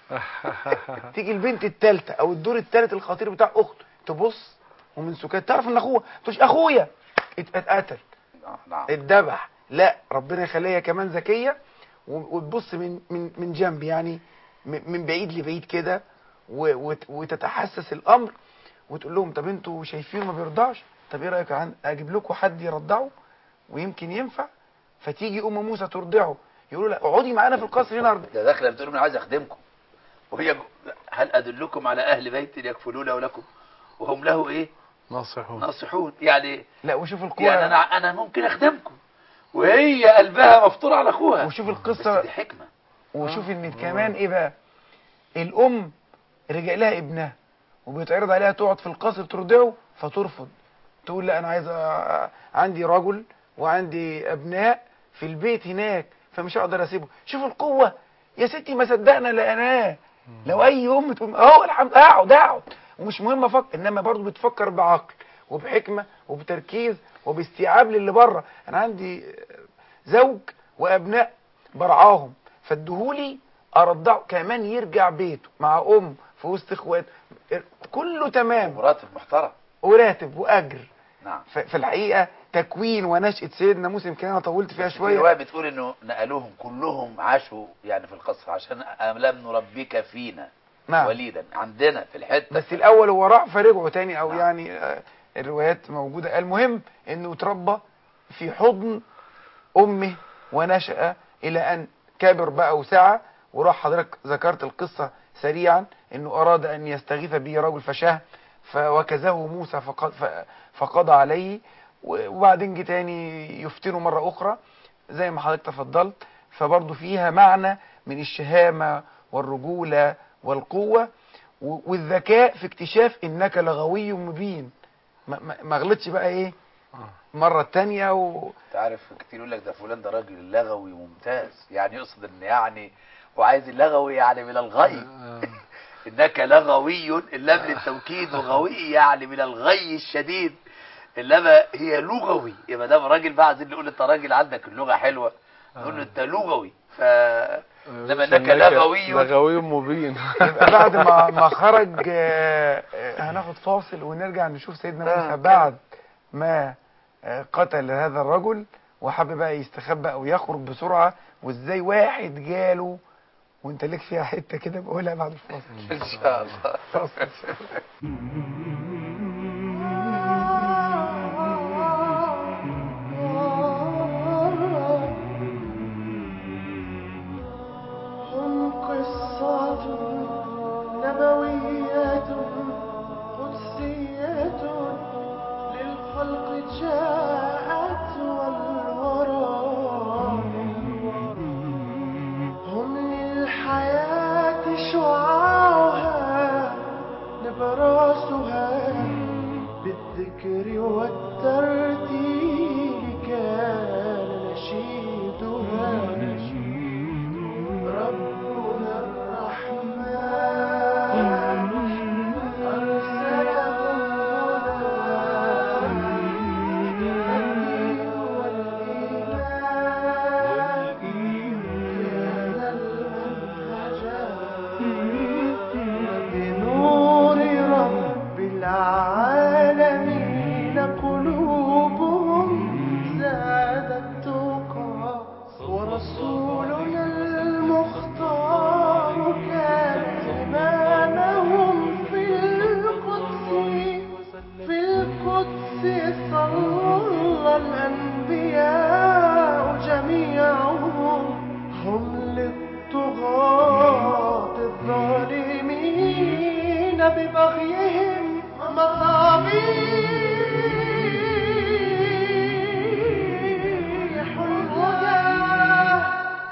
تيجي البنت التالتة او الدور التالت الخطير بتاع اخته تبص ومن سكات تعرف ان اخوها تقولش اخويا ات- اتقتل آه، نعم اتذبح لا ربنا يخليها كمان ذكيه و- وتبص من من من جنب يعني م- من بعيد لبعيد كده و- وت- وتتحسس الامر وتقول لهم طب انتوا شايفينه ما بيرضعش طب ايه رايك عن اجيب لكم حد يرضعه ويمكن ينفع فتيجي ام موسى ترضعه يقولوا لا اقعدي معانا في القصر هنا ده داخله بتقول انا عايز اخدمكم وهي جو- هل ادلكم على اهل بيت يكفلونه لكم وهم له ايه ناصحون ناصحون يعني لا وشوف القوه يعني انا انا ممكن اخدمكم وهي قلبها مفتور على اخوها وشوف بس القصه دي حكمه وشوف ان كمان ايه بقى الام رجع لها ابنها وبيتعرض عليها تقعد في القصر ترضعه فترفض تقول لا انا عايز أ- عندي رجل وعندي ابناء في البيت هناك فمش هقدر اسيبه شوف القوه يا ستي ما صدقنا لقناه لو اي ام تقول اهو الحمد اقعد اقعد ومش مهم افكر انما برضه بتفكر بعقل وبحكمه وبتركيز وباستيعاب للي بره انا عندي زوج وابناء برعاهم فادهولي ارضعه كمان يرجع بيته مع ام في وسط اخوات كله تمام مراتب محترم وراتب واجر نعم ف- في الحقيقه تكوين ونشأة سيدنا موسى يمكن انا طولت فيها في شويه روايه بتقول انه نقلوهم كلهم عاشوا يعني في القصر عشان لم نربيك فينا نعم وليدا عندنا في الحته بس الاول هو راح فرجعوا تاني او نعم. يعني آه، الروايات موجوده المهم انه اتربى في حضن امه ونشأ الى ان كبر بقى وسعى وراح حضرتك ذكرت القصه سريعا انه اراد ان يستغيث به رجل فشاه فوكزه موسى فق- ف- فقضى عليه و- وبعدين جه تاني يفتنه مره اخرى زي ما حضرتك تفضلت فبرضه فيها معنى من الشهامه والرجوله والقوه و- والذكاء في اكتشاف انك لغوي مبين ما- ما ما غلطش بقى ايه مرة تانية و... انت عارف كتير يقول لك ده فلان ده راجل لغوي ممتاز يعني يقصد ان يعني وعايز اللغوي يعني من الغي آه. انك لغوي اللام للتوكيد وغوي يعني من الغي الشديد انما هي لغوي يبقى ده راجل بقى عايزين نقول انت راجل عندك اللغه حلوه نقول له انت لغوي ف لما انك لغوي لغوي مبين يبقى بعد ما ما خرج آه، آه، هناخد فاصل ونرجع نشوف سيدنا آه، موسى كده. بعد ما آه، قتل هذا الرجل وحب بقى يستخبى او يخرج بسرعة وازاي واحد جاله وانت ليك فيها حتة كده بقولها بعد الفاصل ان شاء الله فاصل إن شاء الله. هم قصات نبوية قدسية للخلق جاءت والورى هم للحياة شعاعها نبراسها بالذكر والترتيل كان نشيدها ربنا الرحمن أرسلهم هدى الدين والإيمان كان المنهجا بنور رب العالمين قلوبهم زادت تقى ورسولنا المختار كان إمامهم في القدس في القدس صلى الأنبياء جميعهم هم للطغاة الظالمين ببغيهم مصابيح الهدى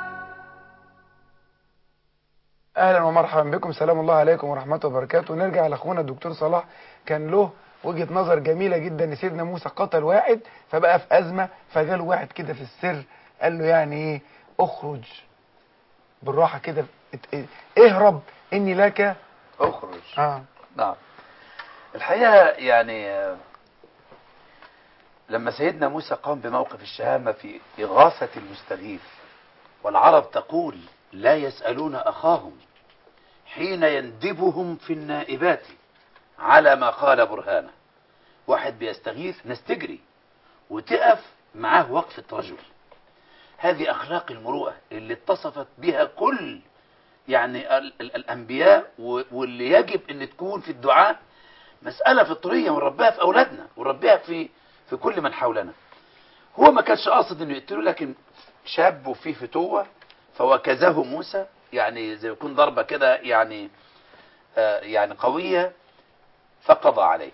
اهلا ومرحبا بكم سلام الله عليكم ورحمه وبركاته نرجع لاخونا الدكتور صلاح كان له وجهه نظر جميله جدا ان سيدنا موسى قتل واحد فبقى في ازمه فجاله واحد كده في السر قال له يعني ايه اخرج بالراحه كده ات- اهرب اني لك اخرج اه نعم الحقيقة يعني آه، لما سيدنا موسى قام بموقف الشهامة في إغاثة المستغيث والعرب تقول لا يسألون أخاهم حين يندبهم في النائبات على ما قال برهانه واحد بيستغيث ناس تجري وتقف معاه وقفة رجل هذه أخلاق المروءة اللي اتصفت بها كل يعني ال ال الأنبياء و- واللي يجب أن تكون في الدعاء مسألة فطرية ونربيها في أولادنا ونربيها في في كل من حولنا هو ما كانش قاصد انه يقتله لكن شاب وفيه فتوة فوكزه موسى يعني زي يكون ضربة كده يعني آه يعني قوية فقضى عليه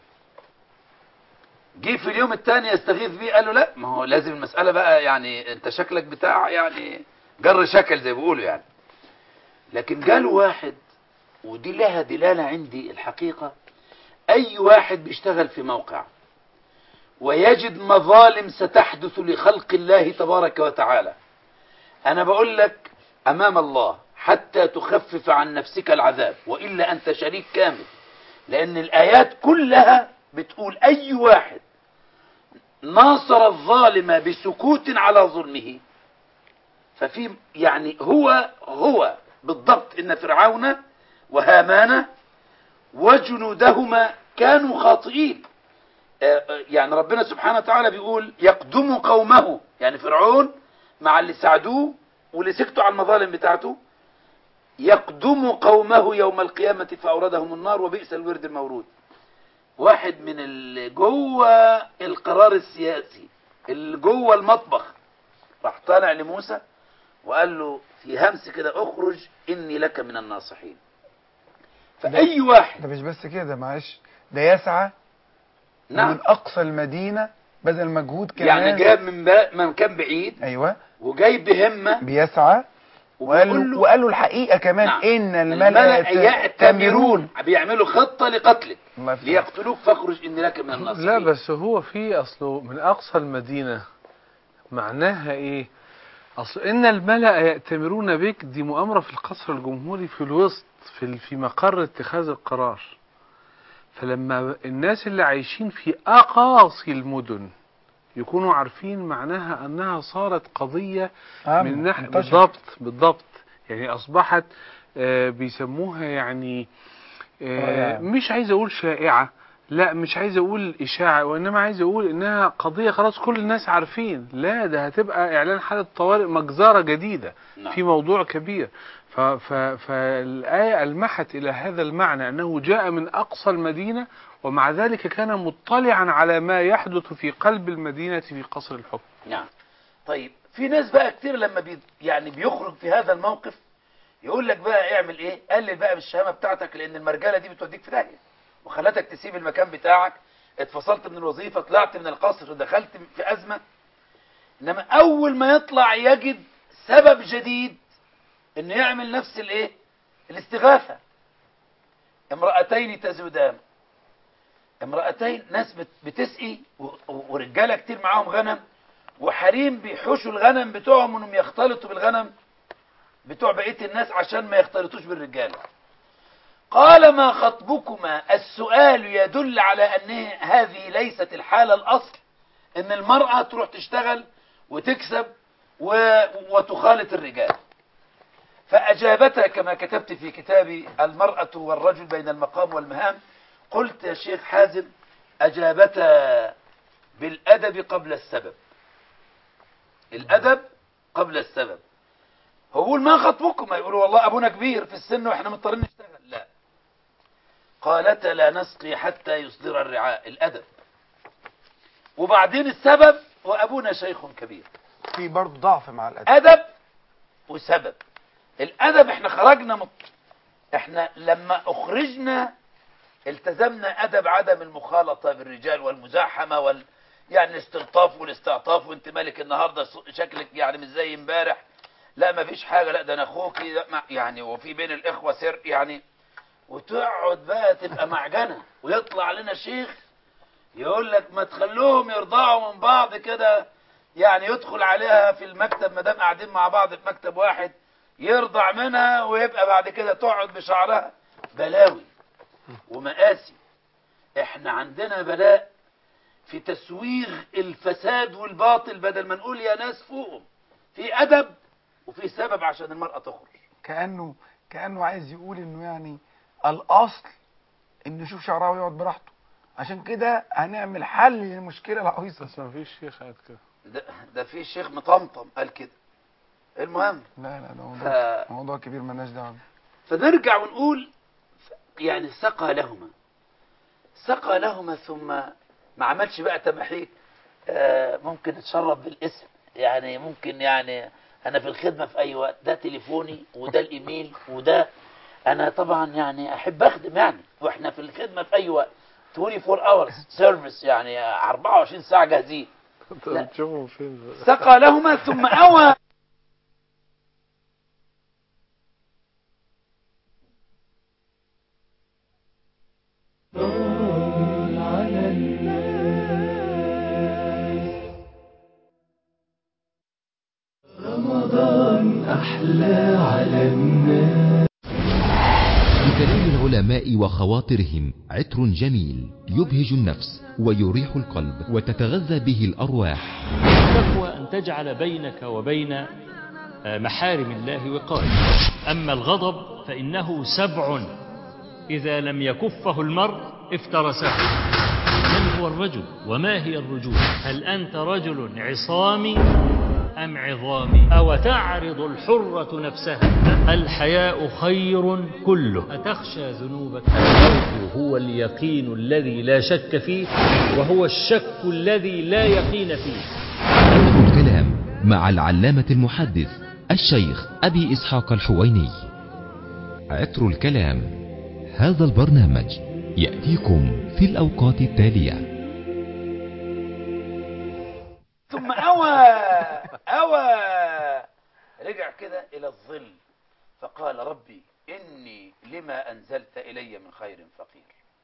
جه في اليوم الثاني يستغيث بيه قال له لا ما هو لازم المسألة بقى يعني انت شكلك بتاع يعني جر شكل زي ما بيقولوا يعني لكن جاله واحد ودي لها دلالة عندي الحقيقة أي واحد بيشتغل في موقع ويجد مظالم ستحدث لخلق الله تبارك وتعالى أنا بقول لك أمام الله حتى تخفف عن نفسك العذاب وإلا أنت شريك كامل لأن الآيات كلها بتقول أي واحد ناصر الظالم بسكوت على ظلمه ففي يعني هو هو بالضبط إن فرعون وهامان وجنودهما كانوا خاطئين آه، آه، يعني ربنا سبحانه وتعالى بيقول يقدم قومه يعني فرعون مع اللي ساعدوه واللي سكتوا على المظالم بتاعته يقدم قومه يوم القيامة فأوردهم النار وبئس الورد المورود واحد من اللي جوه القرار السياسي اللي جوه المطبخ راح طالع لموسى وقال له في همس كده اخرج إني لك من الناصحين فأي واحد ده مش بس كده معلش ده يسعى نعم من اقصى المدينه بذل مجهود كمان يعني جاب من با- من كان بعيد ايوه وجاي بهمة بيسعى وبيقول وقال له وقال له الحقيقة كمان نعم. إن الملأ الملأ يأتمرون بيعملوا خطة لقتلك الله يفتح. ليقتلوك فاخرج إن لك من الناصرين لا بس هو في اصله من اقصى المدينة معناها ايه اصل ان الملأ يأتمرون بك دي مؤامرة في القصر الجمهوري في الوسط في ال- في مقر اتخاذ القرار فلما الناس اللي عايشين في اقاصي المدن يكونوا عارفين معناها انها صارت قضية آه، من ناحية منتشر. بالضبط بالضبط يعني اصبحت آه، بيسموها يعني آه، شائعة. مش عايز اقول شائعة لا مش عايز اقول اشاعة وانما عايز اقول انها قضية خلاص كل الناس عارفين لا ده هتبقى اعلان حالة طوارئ مجزرة جديدة نعم. في موضوع كبير ف- ف- فالآية ألمحت إلى هذا المعنى أنه جاء من أقصى المدينة ومع ذلك كان مطلعا على ما يحدث في قلب المدينة في قصر الحكم نعم طيب في ناس بقى كتير لما بي يعني بيخرج في هذا الموقف يقول لك بقى اعمل ايه قلل بقى من الشهامه بتاعتك لان المرجله دي بتوديك في داهيه وخلتك تسيب المكان بتاعك اتفصلت من الوظيفه طلعت من القصر ودخلت في ازمه انما اول ما يطلع يجد سبب جديد انه يعمل نفس الايه الاستغاثه امرأتين تزودان امرأتين ناس بت- بتسقي و- و- ورجاله كتير معاهم غنم وحريم بيحوشوا الغنم بتوعهم انهم يختلطوا بالغنم بتوع بقيه الناس عشان ما يختلطوش بالرجاله قال ما خطبكما السؤال يدل على ان هذه ليست الحاله الاصل ان المراه تروح تشتغل وتكسب و... وتخالط الرجال فاجابتها كما كتبت في كتابي المراه والرجل بين المقام والمهام قلت يا شيخ حازم اجابتا بالادب قبل السبب الادب قبل السبب هو بيقول ما خطبكم يقولوا والله ابونا كبير في السن واحنا مضطرين نشتغل لا قالتا لا نسقي حتى يصدر الرعاء الادب وبعدين السبب وابونا شيخ كبير في برضه ضعف مع الأدب ادب وسبب الادب احنا خرجنا مط... احنا لما اخرجنا التزمنا ادب عدم المخالطه بالرجال والمزاحمه وال يعني الاستلطاف والاستعطاف وانت مالك النهارده س- شكلك يعني مش زي امبارح لا ما فيش حاجه لا ده انا اخوكي لا ما- يعني وفي بين الاخوه سر يعني وتقعد بقى تبقى معجنه ويطلع لنا شيخ يقول لك ما تخلوهم يرضعوا من بعض كده يعني يدخل عليها في المكتب ما دام قاعدين مع بعض في مكتب واحد يرضع منها ويبقى بعد كده تقعد بشعرها بلاوي ومآسي احنا عندنا بلاء في تسويغ الفساد والباطل بدل ما نقول يا ناس فوقهم في أدب وفي سبب عشان المرأة تخرج كأنه كأنه عايز يقول إنه يعني الأصل إنه يشوف شعرها ويقعد براحته عشان كده هنعمل حل للمشكلة العويصة بس ما فيش شيخ قاعد كده ده, ده في شيخ مطمطم قال كده المهم لا لا ده موضوع ف- موضوع كبير مالناش دعوة بيه. فنرجع ونقول يعني سقى لهما سقى لهما ثم ما عملش بقى تمحيك آه، ممكن تشرب بالاسم يعني ممكن يعني انا في الخدمه في اي وقت ده تليفوني وده الايميل وده انا طبعا يعني احب اخدم يعني واحنا في الخدمه في اي وقت 24 hours سيرفيس يعني 24 ساعه جاهزين انت لا. بتشوفهم فين بقى؟ سقى لهما ثم اوى بكلام العلماء وخواطرهم عطر جميل يبهج النفس ويريح القلب وتتغذى به الأرواح التقوى أن تجعل بينك وبين آه، محارم الله وقاية أما الغضب فإنه سبع إذا لم يكفه المرء افترسه من هو الرجل وما هي الرجول هل أنت رجل عصامي أم عظامي أو تعرض الحرة نفسها الحياء خير كله أتخشى ذنوبك الموت هو اليقين الذي لا شك فيه وهو الشك الذي لا يقين فيه أدب الكلام مع العلامة المحدث الشيخ أبي إسحاق الحويني عطر الكلام هذا البرنامج يأتيكم في الأوقات التالية ثم اوى اوى رجع كده إلى الظل فقال ربي إني لما أنزلت إلي من خير فقير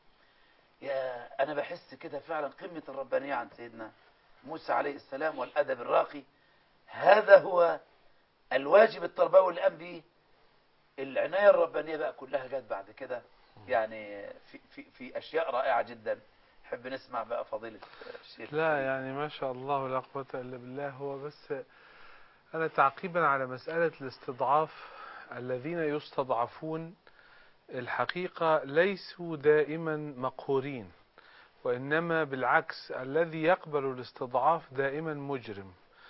يا أنا بحس كده فعلا قمة الربانية عن سيدنا موسى عليه السلام والأدب الراقي هذا هو الواجب التربوي اللي قام به العناية الربانية بقى كلها جت بعد كده يعني في, في, في أشياء رائعة جدا نحب نسمع بقى فضيلة الشيخ لا يعني ما شاء الله لا قوة إلا بالله هو بس أنا تعقيبا على مسألة الاستضعاف الذين يستضعفون الحقيقة ليسوا دائما مقهورين وإنما بالعكس الذي يقبل الاستضعاف دائما مجرم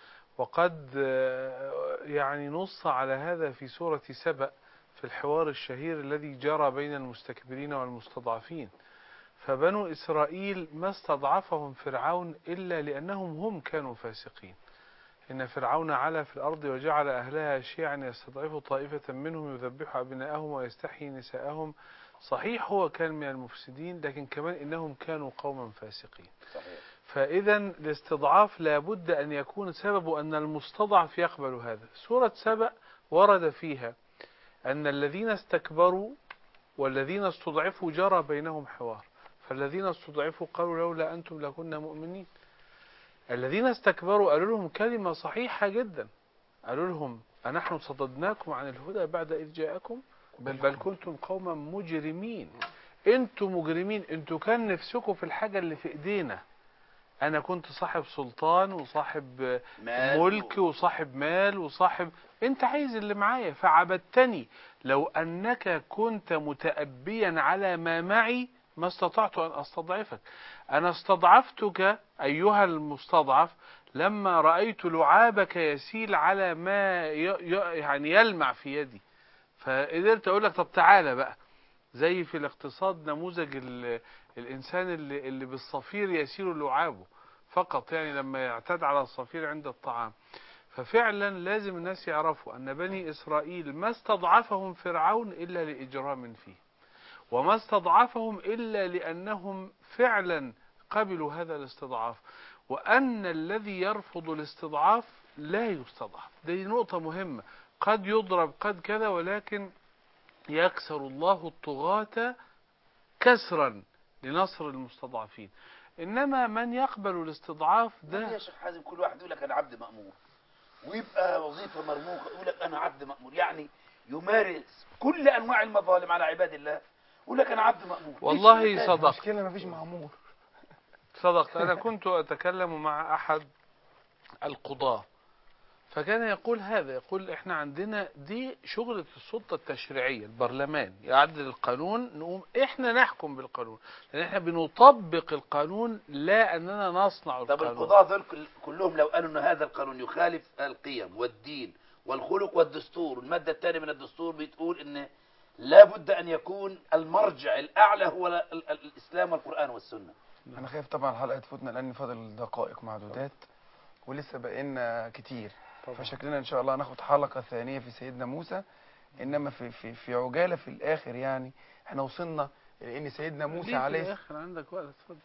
وقد آه، يعني نص على هذا في سورة سبأ في الحوار الشهير الذي جرى بين المستكبرين والمستضعفين فبنو إسرائيل ما استضعفهم فرعون إلا لأنهم هم كانوا فاسقين إن فرعون علا في الأرض وجعل أهلها شيعا يستضعف طائفة منهم يذبح أبناءهم ويستحيي نساءهم صحيح هو كان من المفسدين لكن كمان إنهم كانوا قوما فاسقين صحيح فإذا الاستضعاف لابد أن يكون سببه أن المستضعف يقبل هذا سورة سبأ ورد فيها أن الذين استكبروا والذين استضعفوا جرى بينهم حوار فالذين استضعفوا قالوا لولا أنتم لكنا مؤمنين الذين استكبروا قالوا لهم كلمة صحيحة جدا قالوا لهم أنحن صددناكم عن الهدى بعد إذ جاءكم بل, بل كنتم قوما مجرمين انتم مجرمين انتوا كان نفسكم في الحاجة اللي في ايدينا انا كنت صاحب سلطان وصاحب مال ملك وصاحب مال وصاحب انت عايز اللي معايا فعبدتني لو انك كنت متأبيا على ما معي ما استطعت ان استضعفك انا استضعفتك ايها المستضعف لما رأيت لعابك يسيل على ما ي... ي... يعني يلمع في يدي فقدرت اقول لك طب تعالى بقى زي في الاقتصاد نموذج ال... الانسان اللي, اللي بالصفير يسير لعابه فقط يعني لما يعتاد على الصفير عند الطعام ففعلا لازم الناس يعرفوا أن بني إسرائيل ما استضعفهم فرعون إلا لإجرام فيه وما استضعفهم إلا لأنهم فعلا قبلوا هذا الاستضعاف وأن الذي يرفض الاستضعاف لا يستضعف دي نقطة مهمة قد يضرب قد كذا ولكن يكسر الله الطغاة كسرا لنصر المستضعفين إنما من يقبل الاستضعاف ده يا ده شيخ حازم كل واحد يقول لك انا عبد مأمور ويبقى وظيفة مرموقة يقول لك انا عبد مأمور يعني يمارس كل انواع المظالم على عباد الله يقول لك انا عبد مأمور والله إيش الحكاية؟ صدق المشكلة مفيش معمول صدقت أنا كنت أتكلم مع أحد القضاة فكان يقول هذا يقول إحنا عندنا دي شغلة السلطة التشريعية البرلمان يعدل القانون نقوم إحنا نحكم بالقانون لأن إحنا بنطبق القانون لا أننا نصنع طب القانون القضاة دول كل- كلهم لو قالوا ان هذا القانون يخالف القيم والدين والخلق والدستور المادة الثانية من الدستور بتقول ان لا بد ان يكون المرجع الاعلى هو ال- ال- الاسلام والقرآن والسنة انا خايف طبعا الحلقه تفوتنا لان فاضل دقائق معدودات ولسه بقينا كتير فشكلنا ان شاء الله هناخد حلقه ثانيه في سيدنا موسى انما في في في عجاله في الاخر يعني احنا وصلنا لان سيدنا موسى ليه في عليه الآخر عندك وقت اتفضل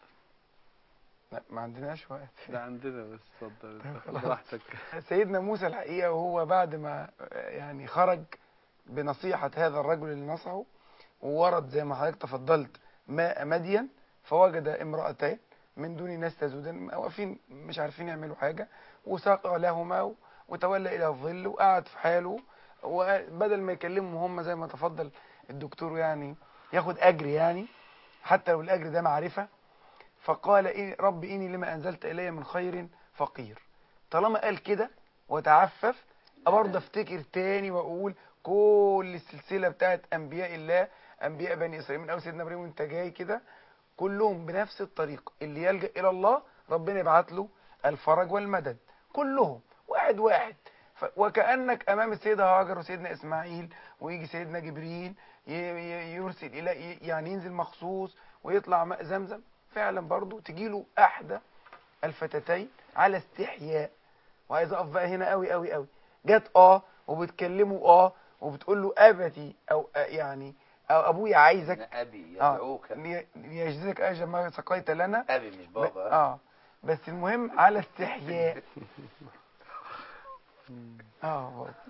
لا ما عندناش وقت ده عندنا بس اتفضل طيب خد خلاص. راحتك سيدنا موسى الحقيقة وهو بعد ما يعني خرج بنصيحة هذا الرجل اللي نصحه وورد زي ما حضرتك تفضلت ماء مدين فوجد امرأتين من دون ناس تزودان واقفين مش عارفين يعملوا حاجة وساق لهما و- وتولى إلى الظل وقعد في حاله وبدل ما يكلمهم هم زي ما تفضل الدكتور يعني ياخد أجر يعني حتى لو الأجر ده معرفة فقال إيه رب إني لما أنزلت إلي من خير فقير طالما قال كده وتعفف برضه افتكر تاني واقول كل السلسله بتاعت انبياء الله انبياء بني اسرائيل من اول سيدنا ابراهيم وانت جاي كده كلهم بنفس الطريقه اللي يلجا الى الله ربنا يبعت له الفرج والمدد كلهم واحد واحد ف... وكانك امام السيده هاجر وسيدنا اسماعيل ويجي سيدنا جبريل ي... ي... يرسل الى ي- يعني ينزل مخصوص ويطلع ماء زمزم فعلا برضه تجيله احدى الفتاتين على استحياء وعايز اقف بقى هنا قوي قوي قوي جت اه وبتكلمه اه وبتقول له ابتي او آه يعني او ابويا عايزك ان ابي اه يدعوك لي- ليجزيك اجر ما سقيت لنا ابي مش ب- بابا اه بس المهم على استحياء اه والله.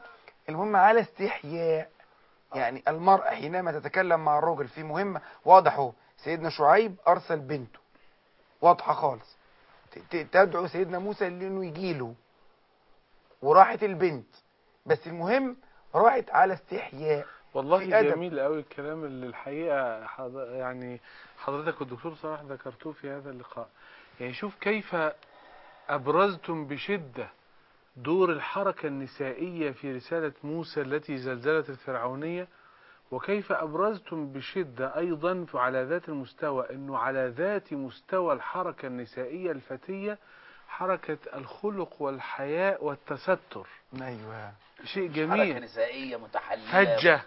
المهم على استحياء يعني المرأة حينما تتكلم مع الرجل في مهمة واضح اهو سيدنا شعيب أرسل بنته واضحة خالص ت- ت- تدعو سيدنا موسى لأنه يجيله وراحت البنت بس المهم راحت على استحياء والله في أدب. جميل قوي الكلام اللي الحقيقة حض... يعني حضرتك والدكتور صلاح ذكرتوه في هذا اللقاء يعني شوف كيف أبرزتم بشدة دور الحركة النسائية في رسالة موسى التي زلزلت الفرعونية وكيف أبرزتم بشدة أيضا على ذات المستوى أنه على ذات مستوى الحركة النسائية الفتية حركة الخلق والحياء والتستر أيوه شيء حركة جميل نسائية متحللة فجة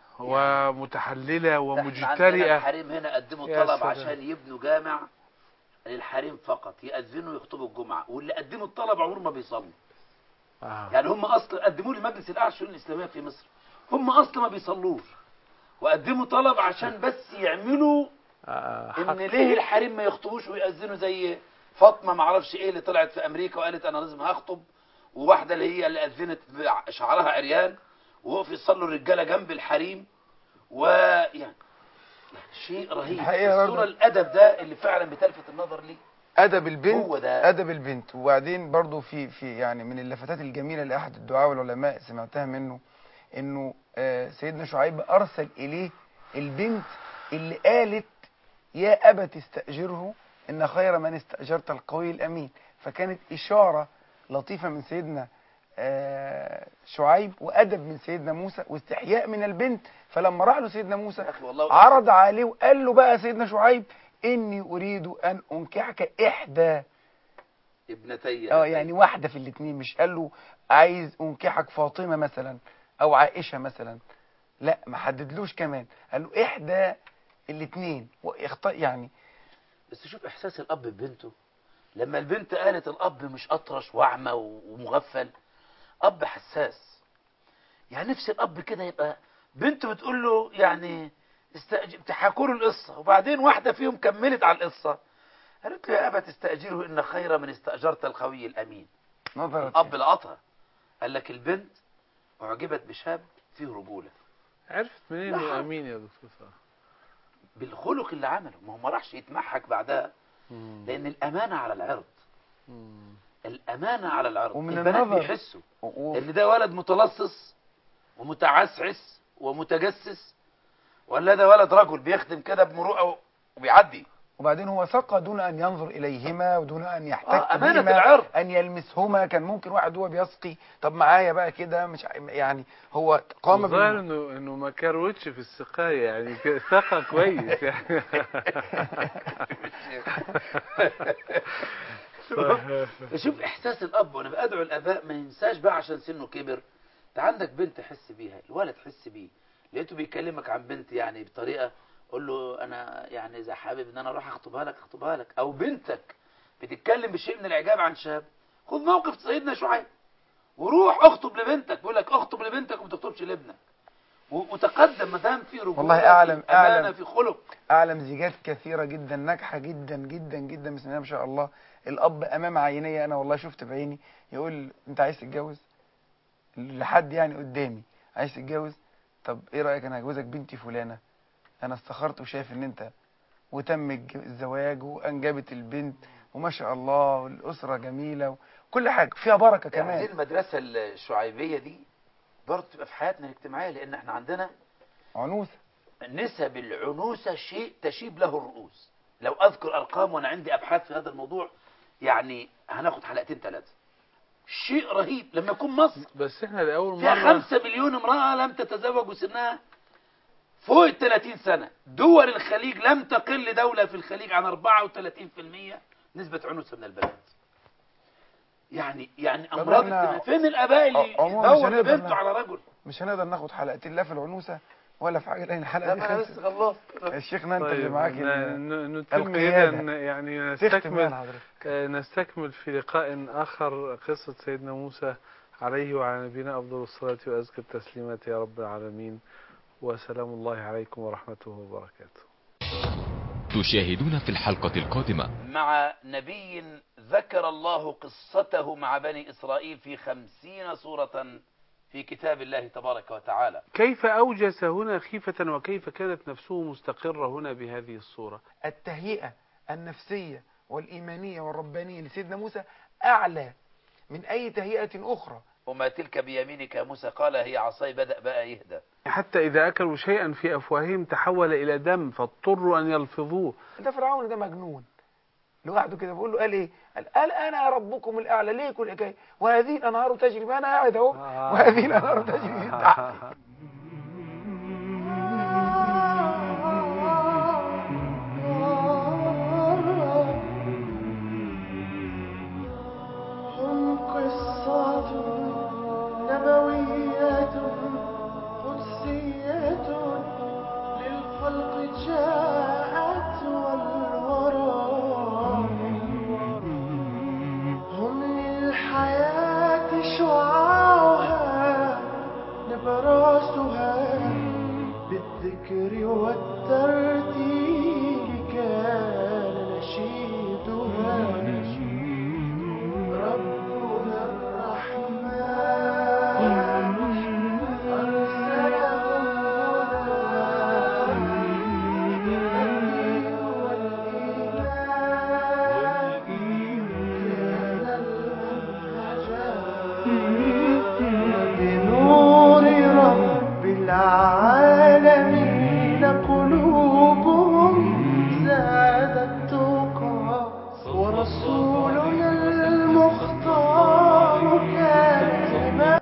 ومتحللة ده احنا عندنا ومجترئة الحريم هنا قدموا يا طلب سلام. عشان يبنوا جامع للحريم فقط يأذنوا ويخطبوا الجمعة واللي قدموا الطلب عمرهم ما بيصلوا آه. يعني هم اصلا قدموا لي مجلس الاعلى للشؤون الاسلاميه في مصر هم اصلا ما بيصلوش وقدموا طلب عشان بس يعملوا آه. ان حق. ليه الحريم ما يخطبوش ويأذنوا زي فاطمه ما اعرفش ايه اللي طلعت في امريكا وقالت انا لازم هخطب وواحده اللي هي اللي اذنت شعرها عريان ووقفوا يصلوا الرجاله جنب الحريم ويعني شيء رهيب الحقيقة الصوره برضه- الادب ده اللي فعلا بتلفت النظر ليه أدب البنت هو ده. أدب البنت وبعدين برضو في في يعني من اللفتات الجميلة لأحد الدعاة والعلماء سمعتها منه إنه آه، سيدنا شعيب أرسل إليه البنت اللي قالت يا أبت استأجره إن خير من استأجرت القوي الأمين فكانت إشارة لطيفة من سيدنا آه، شعيب وأدب من سيدنا موسى واستحياء من البنت فلما راح له سيدنا موسى يا اخي والله عرض عليه وقال له بقى سيدنا شعيب إني أريد أن أنكحك إحدى ابنتي اه يعني واحدة في الاتنين مش قال له عايز أنكحك فاطمة مثلا أو عائشة مثلا لا ما حددلوش كمان قال له إحدى الاتنين واختار يعني بس شوف احساس الاب ببنته لما البنت قالت الاب مش اطرش واعمى ومغفل اب حساس يعني نفس الاب كده يبقى بنته بتقول له يعني استأجر تحكوا له القصه وبعدين واحده فيهم كملت على القصه قالت له يا ابا تستاجره ان خير من استاجرت القوي الامين نظرت الاب لقطها قال لك البنت اعجبت بشاب فيه رجوله عرفت منين لا. يا أمين يا دكتور صلاح بالخلق اللي عمله ما هو ما راحش يتمحك بعدها مم. لان الامانه على العرض مم. الامانه على العرض ومن البنات النظر- بيحسوا و- و- ان ده ولد متلصص ومتعسعس ومتجسس ولا ده ولد رجل بيخدم كده بمروءه وبيعدي وبعدين هو سقى دون أن ينظر إليهما ودون أن يحتك آه، أمانة بهما، العرض. أن يلمسهما كان ممكن واحد هو بيسقي طب معايا بقى كده مش ع- يعني هو قام الظاهر بال- انه انه ما كروتش في السقايه يعني ك- سقى كويس يعني شوف احساس الاب وانا بدعو الاباء ما ينساش بقى عشان سنه كبر انت عندك بنت حس بيها الولد حس بيه لقيته بيكلمك عن بنت يعني بطريقه قول له انا يعني اذا حابب ان انا اروح اخطبها لك اخطبها لك او بنتك بتتكلم بشيء من الاعجاب عن شاب خد موقف سيدنا شعيب وروح اخطب لبنتك بيقول لك اخطب لبنتك وما تخطبش لابنك و- وتقدم ما دام في رجوله والله في أعلم- امانه أعلم. في خلق أعلم زيجات كثيرة جدا ناجحة جدا جدا جدا بسم الله ما شاء الله الأب أمام عيني أنا والله شفت بعيني يقول أنت عايز تتجوز لحد يعني قدامي عايز تتجوز طب إيه رأيك أنا هجوزك بنتي فلانة أنا استخرت وشايف إن أنت وتم الج- الزواج وأنجبت البنت وما شاء الله والأسرة جميلة وكل حاجة فيها بركة يعني دي كمان المدرسه الشعيبيه دي برضه تبقى في حياتنا الاجتماعيه لان احنا عندنا عنوسة نسب العنوسة شيء تشيب له الرؤوس لو أذكر أرقام وأنا عندي أبحاث في هذا الموضوع يعني هناخد حلقتين ثلاثة شيء رهيب لما يكون مصر بس احنا لاول فيها مره خمسة مليون امرأة لم تتزوج وسنها فوق ال 30 سنة دول الخليج لم تقل دولة في الخليج عن 34% نسبة عنوسة من البنات يعني يعني طب امراض إحنا- اجتماعية. فين الاباء اللي عموما مش يدور هنقدر بنته نعمل. على رجل مش هنقدر ناخد حلقتين لا في العنوسة ولا في حاجة لأن الحلقة لا دي ما خلصت بس خلاص الشيخ انت اللي طيب معاك ن- ال- ن- نتم القيادة. إذا يعني تختم نستكمل يعني حضرتك آه، نستكمل في لقاء آخر قصة سيدنا موسى عليه وعلى نبينا أفضل الصلاة وأزكى التسليمات يا رب العالمين وسلام الله عليكم ورحمته وبركاته تشاهدون في الحلقة القادمة مع نبي ذكر الله قصته مع بني إسرائيل في خمسين سورة في كتاب الله تبارك وتعالى كيف أوجس هنا خيفة وكيف كانت نفسه مستقرة هنا بهذه الصورة التهيئة النفسية والإيمانية والربانية لسيدنا موسى أعلى من أي تهيئة أخرى وما تلك بيمينك يا موسى قال هي عصاي بدأ بقى يهدى حتى إذا أكلوا شيئا في أفواههم تحول إلى دم فاضطروا أن يلفظوه ده فرعون ده مجنون لوحده كده بقول له قال ايه قال, قال انا ربكم الاعلى ليه كل حكايه وهذه الانهار تجري ما انا قاعد اهو وهذه الانهار تجري من تحتي هم قصة نبوية قدسية للخلق جاءت والورى هم للحياة شعاعها نبراسها بالذكر والترتيب